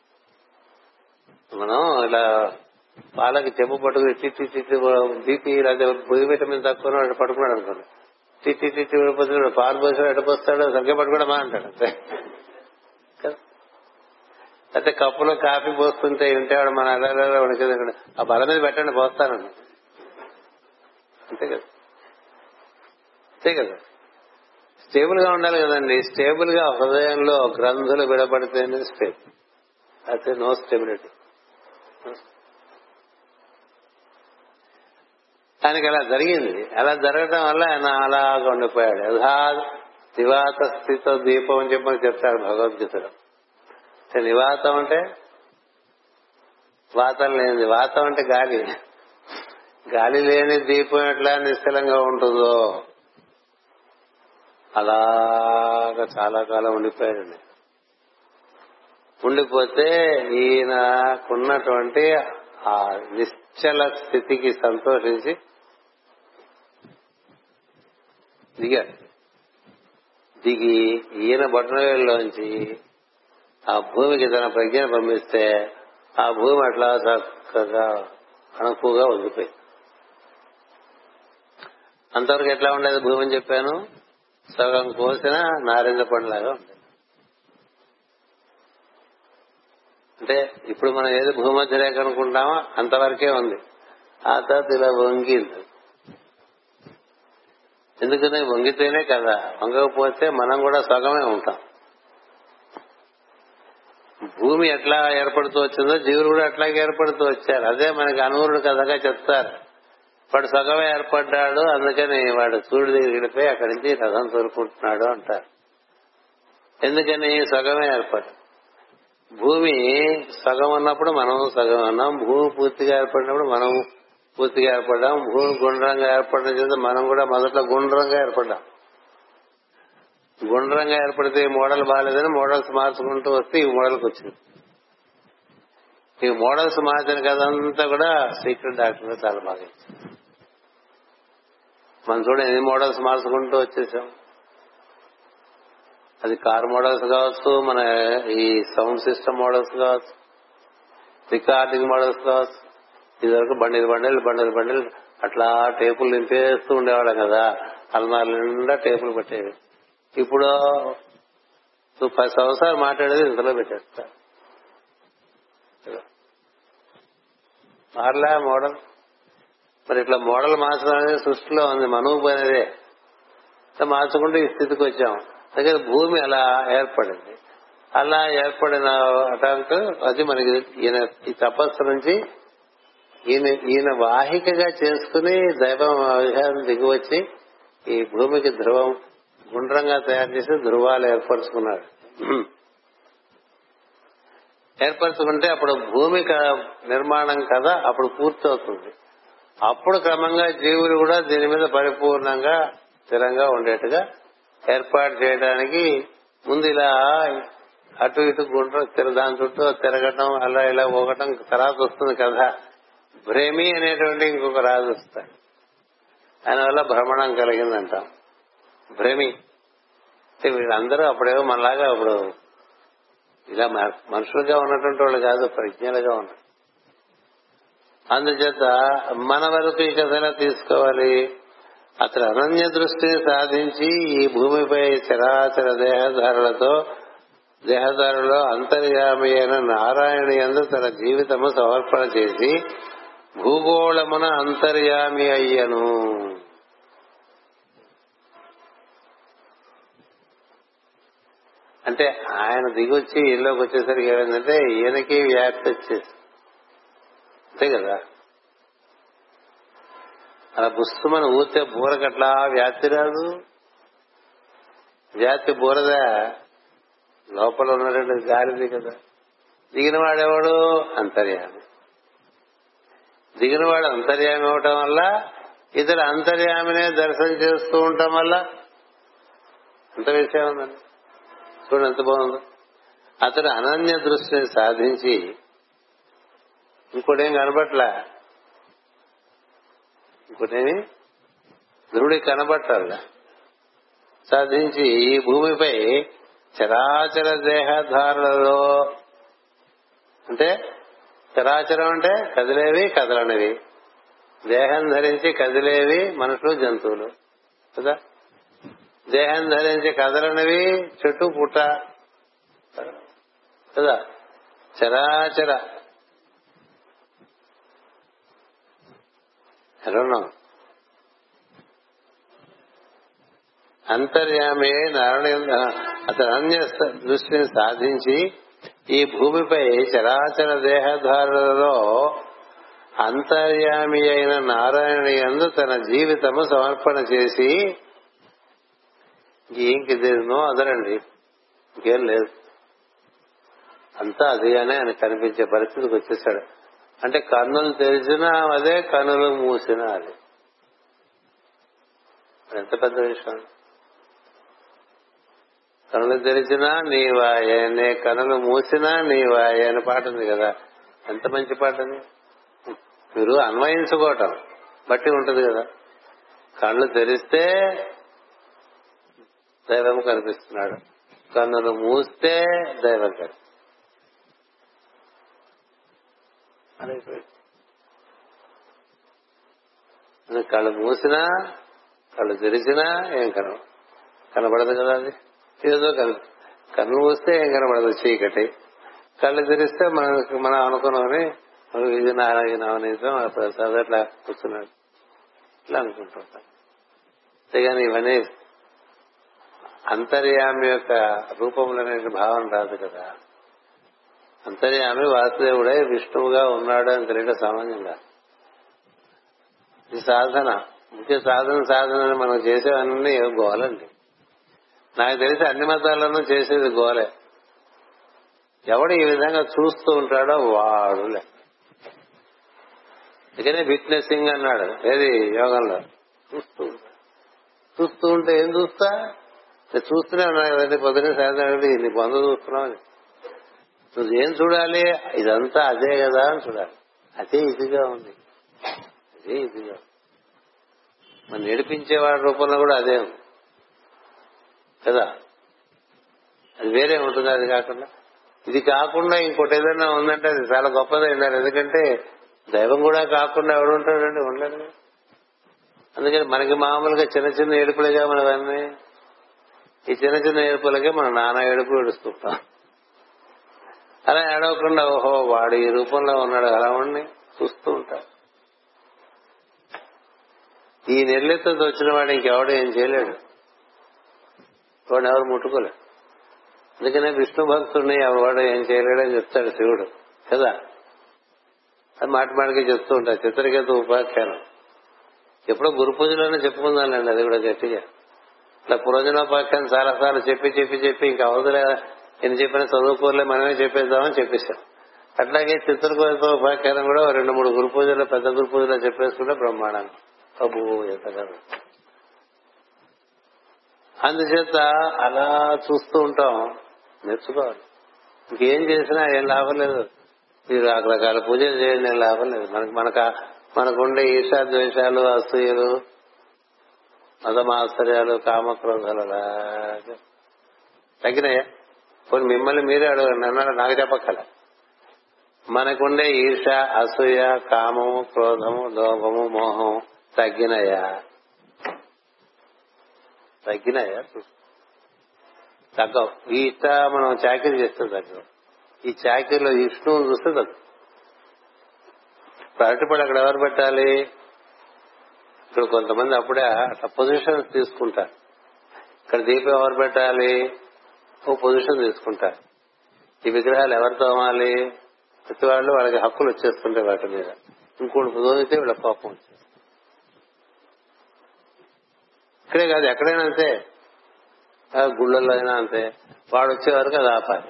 మనం ఇలా పాలకి చెప్పు పట్టుకుని తిట్టి తిట్టి బీపీ లేదా బి విటమిన్ తక్కువ వాడు పడుకున్నాడు అనుకోండి తిట్టి తిట్టి పడిపోతున్నాడు పాలు పోసాడు ఎడపోస్తాడు సరిగ్గా పట్టుకోవడం మా అంటాడు అంతే కదా? అయితే కప్పులో కాఫీ పోస్తుంటే ఇంటేవాడు మన అలా ఉడికేది ఇక్కడ ఆ బల మీద పెట్టండి పోస్తానండి అంతే కదా అంతే కదా స్టేబుల్ గా ఉండాలి కదండి స్టేబుల్ గా హృదయంలో గ్రంథులు విడబడితేనే స్టేబుల్ అయితే నో స్టెబిలిటీ ఆయనకి అలా జరిగింది అలా జరగడం వల్ల ఆయన అలాగా ఉండిపోయాడు యథా నివాత స్థిత దీపం అని చెప్పి మనకు చెప్తారు భగవద్గీతలో అంటే నివాతం అంటే వాతం లేనిది వాతం అంటే గాలి గాలి లేని దీపం ఎట్లా నిశ్చలంగా ఉంటుందో అలాగా చాలా కాలం ఉండిపోయాడండి ఉండిపోతే ఈయనకున్నటువంటి ఆ నిశ్చల స్థితికి సంతోషించి దిగాడు దిగి ఈయన బొట్టనవేళ్ళలోంచి ఆ భూమికి తన ప్రజ్ఞను పంపిస్తే ఆ భూమి అట్లా చక్కగా అణుకుగా ఉండిపోయింది అంతవరకు ఎట్లా ఉండేది భూమి అని చెప్పాను సగం కోసిన నారింజ పండులాగా ఉండేది అంటే ఇప్పుడు మనం ఏది భూమధ్య రేఖ అనుకుంటామో అంతవరకే ఉంది ఆ తర్వాత ఇలా వంగింది ఎందుకని వంగితేనే కదా వంగకపోతే మనం కూడా సగమే ఉంటాం భూమి ఎట్లా ఏర్పడుతూ వచ్చిందో జీవులు కూడా అట్లాగే ఏర్పడుతూ వచ్చారు అదే మనకి అనుగురుడు కథగా చెప్తారు వాడు సగమే ఏర్పడ్డాడు అందుకని వాడు సూర్యుడి దగ్గరికి వెళ్ళిపోయి అక్కడి నుంచి రథం తోలుకుంటున్నాడు అంటారు ఎందుకని సగమే ఏర్పడ్డాడు భూమి సగం ఉన్నప్పుడు మనం సగం ఉన్నాం భూమి పూర్తిగా ఏర్పడినప్పుడు మనం పూర్తిగా ఏర్పడ్డాం భూమి గుండ్రంగా ఏర్పడిన చేత మనం కూడా మొదట్లో గుండ్రంగా ఏర్పడ్డాం గుండ్రంగా ఏర్పడితే ఈ మోడల్ బాగాలేదని మోడల్స్ మార్చుకుంటూ వస్తే ఈ మోడల్కి వచ్చింది ఈ మోడల్స్ మార్చిన కదంతా కూడా సీక్రెట్ డాక్టర్ చాలా బాగా ఇచ్చింది మనం చూడండి ఎన్ని మోడల్స్ మార్చుకుంటూ వచ్చేసాం అది కార్ మోడల్స్ కావచ్చు మన ఈ సౌండ్ సిస్టమ్ మోడల్స్ కావచ్చు రికార్డింగ్ మోడల్స్ కావచ్చు ఇదివరకు బండిలు బండిలు బండిలు బండిలు అట్లా టేపులు నింపేస్తూ ఉండేవాళ్ళం కదా అల్మార్ల నిండా టేపులు పెట్టేవి ఇప్పుడు నువ్వు పది సంవత్సరాలు మాట్లాడేది ఇంతలో పెట్టేస్తా మార్లా మోడల్ మరి ఇట్లా మోడల్ మార్చడం అనేది సృష్టిలో ఉంది మనువు పోయినదే ఇట్లా మార్చుకుంటూ ఈ స్థితికి వచ్చాం దగ్గర భూమి అలా ఏర్పడింది అలా ఏర్పడిన అటాంక్ అది మనకి ఈయన ఈ తపస్సు నుంచి ఈయన ఈయన వాహికగా చేసుకుని దైవం విహారం దిగివచ్చి ఈ భూమికి ధ్రువం గుండ్రంగా తయారు చేసి ధృవాలు ఏర్పరచుకున్నాడు ఏర్పరచుకుంటే అప్పుడు భూమి క- నిర్మాణం కదా అప్పుడు పూర్తవుతుంది అప్పుడు క్రమంగా జీవులు కూడా దీని మీద పరిపూర్ణంగా స్థిరంగా ఉండేట్టుగా ఏర్పాటు చేయడానికి ముందు ఇలా అటు ఇటు గుండ్ర తిర- దాని చుట్టూ తిరగటం అలా ఇలా ఊగటం తర్వాత వస్తుంది కదా భ్రేమి అనేటువంటి ఇంకొక రాజు వస్తాయి ఆయన వల్ల భ్రమణం కలిగిందంటాం భ్రమి అంటే వీళ్ళందరూ అప్పుడేమో మనలాగా అప్పుడు ఇలా మ- మనుషులుగా ఉన్నటువంటి వాళ్ళు కాదు ప్రజ్ఞలుగా ఉన్నారు అందుచేత మన వరకు ఈ కథలా తీసుకోవాలి అతడు అనన్య దృష్టిని సాధించి ఈ భూమిపై చరాచర దేహధారులతో దేహదారులో అంతర్యామి అయిన నారాయణ యందు తన జీవితము సమర్పణ చేసి భూగోళమున అంతర్యామి అయ్యను అంటే ఆయన దిగొచ్చి ఇల్లోకి వచ్చేసరికి ఏమైందంటే ఈయనకి వ్యాప్తి వచ్చేసి అంతే కదా అలా బుస్తుమని ఊతే బూరకట్లా వ్యాప్తి రాదు వ్యాప్తి బూరదా లోపల ఉన్నటువంటి గాలిది కదా దిగిన వాడెవడు అంతర్యామి దిగిన వాడు అంతర్యామి అవటం వల్ల ఇతర అంతర్యామినే దర్శనం చేస్తూ ఉండటం వల్ల అంత విషయం ఉందండి చూడండి ఎంత బాగుందో అతడు అనన్య దృష్టిని సాధించి ఇంకోటేం కనబట్లా ఇంకోటేమి ధ్రువుడికి కనబట్టాల సాధించి ఈ భూమిపై చరాచర దేహధారులలో అంటే చరాచరం అంటే కదిలేవి కదలనివి దేహం ధరించి కదిలేవి మనుషులు జంతువులు కదా దేహం ధరించి కదలనివి చెట్టు పుట్ట కదా చరాచర ఎలాన్నా అంతర్యామి నారాయణ అతను అన్య దృష్టిని సాధించి ఈ భూమిపై చరాచర దేహధారులలో అంతర్యామి అయిన నారాయణ యందు తన జీవితము సమర్పణ చేసి ఇంక నో అదరండి ఇంకేం లేదు అంతా అదిగానే ఆయన కనిపించే పరిస్థితికి వచ్చేసాడు అంటే కన్నులు తెరిచినా అదే కన్నులు మూసినా అది ఎంత పెద్ద విషయం కనులు తెరిచినా నీ వాయనే కనులు మూసినా నీ వాయ అని పాట ఉంది కదా ఎంత మంచి పాట అది మీరు అన్వయించుకోవటం బట్టి ఉంటది కదా కళ్ళు తెరిస్తే దైవం కనిపిస్తున్నాడు కన్నులు మూస్తే దైవం కనిపిస్తుంది కళ్ళు మూసినా కళ్ళు తెరిచినా ఏం కనవ కనబడదు కదా అది ఏదో కను కన్ను మూస్తే ఏం కనబడదు చీకటి కళ్ళు తెరిస్తే మనకు మనం అనుకున్నామని ఇది నారాయణం ప్రసాద్ అట్లా కూర్చున్నాడు ఇట్లా అనుకుంటుంటాం అంతేగాని ఇవన్నీ అంతర్యామి యొక్క రూపంలోనే భావన రాదు కదా అంతర్యామి వాసుదేవుడే విష్ణువుగా ఉన్నాడు అని తెలియడం సామాన్యంగా ఇది సాధన ముఖ్య సాధన సాధన మనం చేసేవన్నీ గోలండి నాకు తెలిసి అన్ని మతాలను చేసేది గోలే ఎవడు ఈ విధంగా చూస్తూ ఉంటాడో వాడు లే అందుకనే విట్నెసింగ్ అన్నాడు ఏది యోగంలో చూస్తూ చూస్తూ ఉంటే ఏం చూస్తా చూస్తూనే ఉన్నా కదండి పొద్దున్నే సాయంత్రం నీ బంధు చూస్తున్నావు అని నువ్వు ఏం చూడాలి ఇదంతా అదే కదా అని చూడాలి అదే ఇదిగా ఉంది అదే ఇదిగా మన నేర్పించేవాడి రూపంలో కూడా అదే ఉంది కదా అది వేరే ఉంటుంది అది కాకుండా ఇది కాకుండా ఇంకోటి ఏదైనా ఉందంటే అది చాలా గొప్పదే ఉండాలి ఎందుకంటే దైవం కూడా కాకుండా ఎవడు ఉంటాడండి ఉండలేదు అందుకని మనకి మామూలుగా చిన్న చిన్న ఏడుపులుగా మనవన్నీ ఈ చిన్న చిన్న ఏడుపులకే మన నాన్న ఏడుపు ఏడుస్తుంటాం అలా ఏడవకుండా ఓహో వాడు ఈ రూపంలో ఉన్నాడు అలా ఉండి చూస్తూ ఉంటాడు ఈ నిర్లితో వచ్చిన వాడు ఇంకెవడు ఏం చేయలేడు వాడు ఎవరు ముట్టుకోలేడు అందుకనే విష్ణు భక్తుడిని ఎవడు ఏం చేయలేడని చెప్తాడు శివుడు కదా అది మాటి మాటికి చెప్తూ ఉంటాడు చిత్రకేత ఉపాఖ్యానం ఎప్పుడో గురు పూజలోనే చెప్పుకుందానండి అది కూడా గట్టిగా ఇట్లా పురోజనోపాఖ్యానం చాలా సార్లు చెప్పి చెప్పి చెప్పి ఇంకా అవదులే ఎన్ని చెప్పినా చదువుకోలే మనమే చెప్పేద్దామని చెప్పేశాం అట్లాగే చిత్రకోత ఉపాఖ్యానం కూడా రెండు మూడు గురు పూజలు పెద్ద గురు పూజలో చెప్పేసుకుంటే బ్రహ్మాండం అబ్బో ఎంత కదా అందుచేత అలా చూస్తూ ఉంటాం నేర్చుకోవాలి ఇంకేం చేసినా ఏం లాభం లేదు మీరు రకరకాల పూజలు చేయండి ఏం లాభం లేదు మనకు మనకు మనకుండే ఈశా ద్వేషాలు అసూయలు మదమాశ్చర్యాలు కామక్రోధాలు అలాగే తగ్గినాయా కొన్ని మిమ్మల్ని మీరే అడగండి అన్నాడు నాకు చెప్పక్కల మనకుండే ఈర్ష అసూయ కామము క్రోధము లోభము మోహం తగ్గినాయా తగ్గినాయా తగ్గవు ఈ ఇష్ట మనం చాకరీ చేస్తే తగ్గవు ఈ చాకరీలో విష్ణువుని చూస్తే తగ్గవు అరటిపడి అక్కడ ఎవరు పెట్టాలి ఇక్కడ కొంతమంది అప్పుడే అట్లా పొజిషన్స్ తీసుకుంటారు ఇక్కడ దీపం ఎవరు పెట్టాలి ఓ పొజిషన్ తీసుకుంటారు ఈ విగ్రహాలు ఎవరు తోమాలి ప్రతి వాళ్ళు వాళ్ళకి హక్కులు వచ్చేస్తుంటాయి వాటి మీద ఇంకోటి తోమితే వీళ్ళ కోపం వచ్చేస్తుంది ఇక్కడే కాదు ఎక్కడైనా అంతే గుళ్ళల్లో అయినా అంతే వాడు వచ్చే వరకు అది ఆపాలి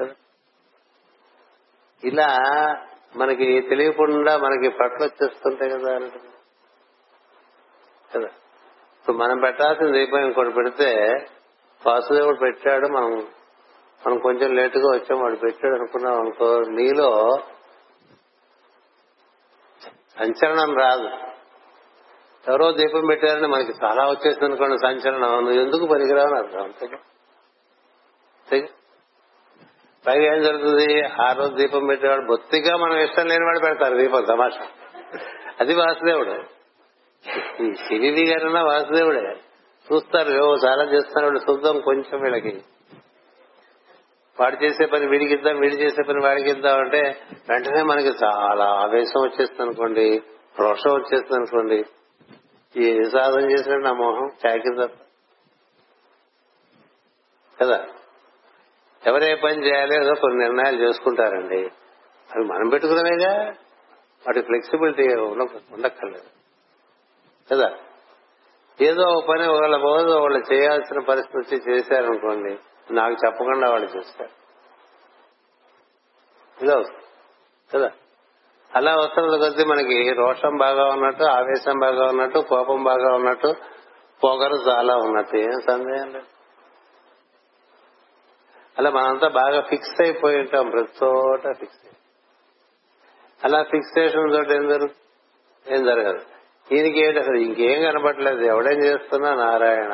ఇలా మనకి తెలియకుండా మనకి పట్లు వచ్చేస్తుంటాయి కదా కదా ఇప్పుడు మనం పెట్టాల్సిన దీపం ఇంకోటి పెడితే వాసుదేవుడు పెట్టాడు మనం మనం కొంచెం లేటుగా వచ్చాం వాడు పెట్టాడు అనుకున్నాం అనుకో నీలో సంచలనం రాదు ఎవరో దీపం పెట్టారని మనకి చాలా వచ్చేసింది అనుకోండి సంచలనం నువ్వు ఎందుకు పనికిరావు అని అర్థం అంతేగా అంతేగా? పైగా ఏం జరుగుతుంది ఆ రోజు దీపం పెట్టేవాడు బొత్తిగా మనం ఇష్టం లేని వాడు పెడతారు దీపం తమాషా అది వాసుదేవుడు ఈ సిరివి గారన్నా వాసుదేవుడే చూస్తారు ఏవో చాలా చేస్తున్నాడు చూద్దాం కొంచెం వీళ్ళకి వాడు చేసే పని వీడికి ఇద్దాం వీడి చేసే పని వాడికి ఇద్దాం అంటే వెంటనే మనకి చాలా ఆవేశం వచ్చేస్తుంది అనుకోండి రోషం వచ్చేస్తుంది అనుకోండి ఏ సాధన చేసినా నా మోహం చాకి తప్ప కదా ఎవరే పని చేయాలి ఏదో కొన్ని నిర్ణయాలు చేసుకుంటారండి అవి మనం పెట్టుకున్నవేగా వాటి ఫ్లెక్సిబిలిటీ ఉండక్కర్లేదు కదా ఏదో ఒక పని వాళ్ళ పోదు వాళ్ళు చేయాల్సిన పరిస్థితి వచ్చి చేశారనుకోండి నాకు చెప్పకుండా వాళ్ళు చేస్తారు ఇలా వస్తుంది. కదా అలా వస్తున్నది కొద్దీ మనకి రోషం బాగా ఉన్నట్టు ఆవేశం బాగా ఉన్నట్టు కోపం బాగా ఉన్నట్టు పొగరు చాలా ఉన్నట్టు ఏం సందేహం లేదు అలా మనంతా బాగా ఫిక్స్ అయిపోయి ఉంటాం ప్రతి చోట ఫిక్స్ అయి అలా ఫిక్సేషన్ తోటి ఏం జరుగుతుంది ఏం జరగదు ఈయనకి ఏంటి అసలు ఇంకేం కనపడలేదు ఎవడేం చేస్తున్నా నారాయణ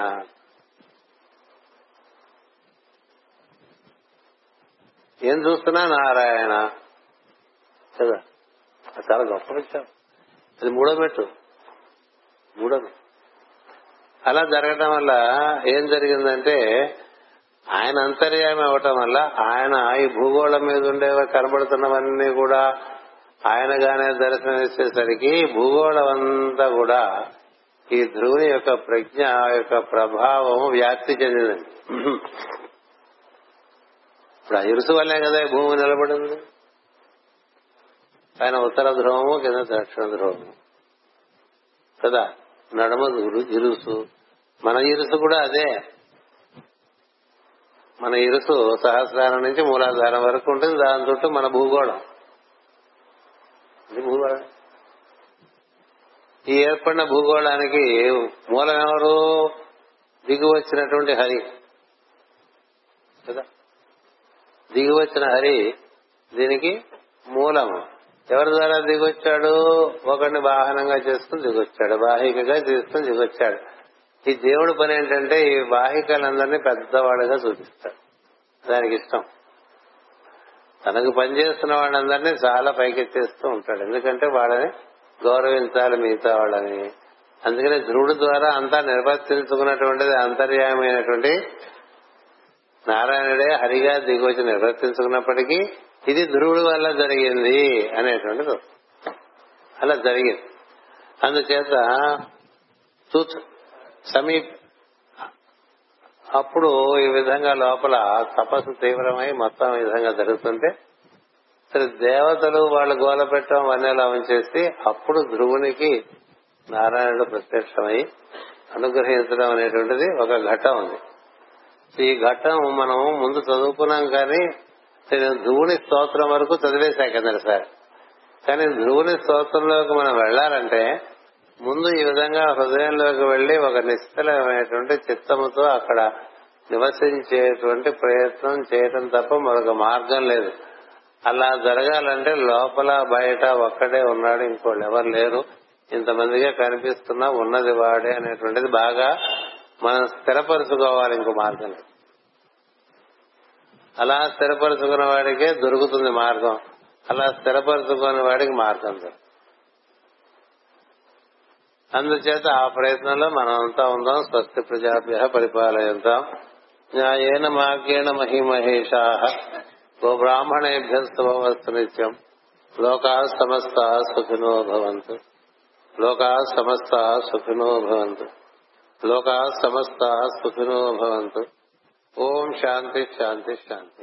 ఏం చూస్తున్నా నారాయణ కదా అది చాలా గొప్ప విషయం అది మూడో మెట్టు మూడో మెట్టు అలా జరగడం వల్ల ఏం జరిగిందంటే ఆయన అంతర్యామి అవటం వల్ల ఆయన ఈ భూగోళం మీద ఉండేవి కనబడుతున్నవన్నీ కూడా ఆయనగానే దర్శనమిచ్చేసరికి భూగోళం అంతా కూడా ఈ ధ్రువుని యొక్క ప్రజ్ఞ యొక్క ప్రభావం వ్యాప్తి చెందిందండి ఇప్పుడు ఆ ఇరుసు వల్లే కదా ఈ భూమి నిలబడింది పైన ఉత్తర ధ్రువము కింద దక్షిణ ధ్రువము కదా నడుమ ఇరు- ఇరుసు మన ఇరుసు కూడా అదే మన ఇరుసు సహస్రారం నుంచి మూలాధారం వరకు ఉంటుంది దాని చుట్టూ మన భూగోళం ఇది భూగోళం ఈ ఏర్పడిన భూగోళానికి మూలం ఎవరు దిగి వచ్చినటువంటి హరి కదా దిగి వచ్చిన హరి దీనికి మూలము ఎవరి ద్వారా దిగొచ్చాడు ఒకరిని వాహనంగా చేసుకుని దిగొచ్చాడు బాహికగా తీసుకుని దిగొచ్చాడు ఈ దేవుడి పని ఏంటంటే ఈ వాహికలందరినీ పెద్దవాడుగా చూపిస్తాడు దానికి ఇష్టం తనకు పనిచేస్తున్న వాళ్ళందరినీ చాలా పైకెత్తేస్తూ ఉంటాడు ఎందుకంటే వాళ్ళని గౌరవించాలి మిగతా వాళ్ళని అందుకని ధ్రువుడు ద్వారా అంతా నిర్వర్తించుకున్నటువంటిది అంతర్యామైనటువంటి నారాయణుడే హరిగా దిగొచ్చి నిర్వర్తించుకున్నప్పటికీ ఇది ధ్రువుడి వల్ల జరిగింది అనేటువంటిది వస్తుంది. అలా జరిగింది అందుచేత తూత్ సమీప అప్పుడు ఈ విధంగా లోపల తపస్సు తీవ్రమై మొత్తం ఈ విధంగా జరుగుతుంటే సరే దేవతలు వాళ్ళు గోల పెట్టడం వన్నెలా ఉంచేసి అప్పుడు ధ్రువునికి నారాయణుడు ప్రత్యక్షమై అనుగ్రహించడం అనేటువంటిది ఒక ఘట్టం ఉంది ఈ ఘట్టం మనం ముందు చదువుకున్నాం కానీ నేను ధ్రువుని స్తోత్రం వరకు చదివేశా కింద సార్ కానీ ధ్రువుని స్తోత్రంలోకి మనం వెళ్ళాలంటే ముందు ఈ విధంగా హృదయంలోకి వెళ్లి ఒక నిశ్చలమైనటువంటి చిత్తముతో అక్కడ నివసించేటువంటి ప్రయత్నం చేయటం తప్ప మరొక మార్గం లేదు అలా జరగాలంటే లోపల బయట ఒక్కడే ఉన్నాడు ఇంకోళ్ళు ఎవరు లేరు ఇంతమందిగా కనిపిస్తున్నా ఉన్నది వాడే అనేటువంటిది బాగా మనం స్థిరపరచుకోవాలి ఇంకో మార్గం లేదు అలా స్థిరపరచుకున్న వాడికే దొరుకుతుంది మార్గం అలా స్థిరపరచుకున్న వాడికి మార్గం దొరుకుతుంది అందుచేత ఆ ప్రయత్నంలో మనం అంతా ఉందాం స్వస్తి ప్రజాభ్య పరిపాలయంతాం న్యాయేన మాకేణ మహిమహేషా గోబ్రాహ్మణేభ్య శుభవస్తు నిత్యం లోకా సమస్త సుఖినో భవంతు లోకా సమస్త సుఖినో భవంతు లోకా సమస్త సుఖినో భవంతు ఓం శాంతి శాంతి శాంతి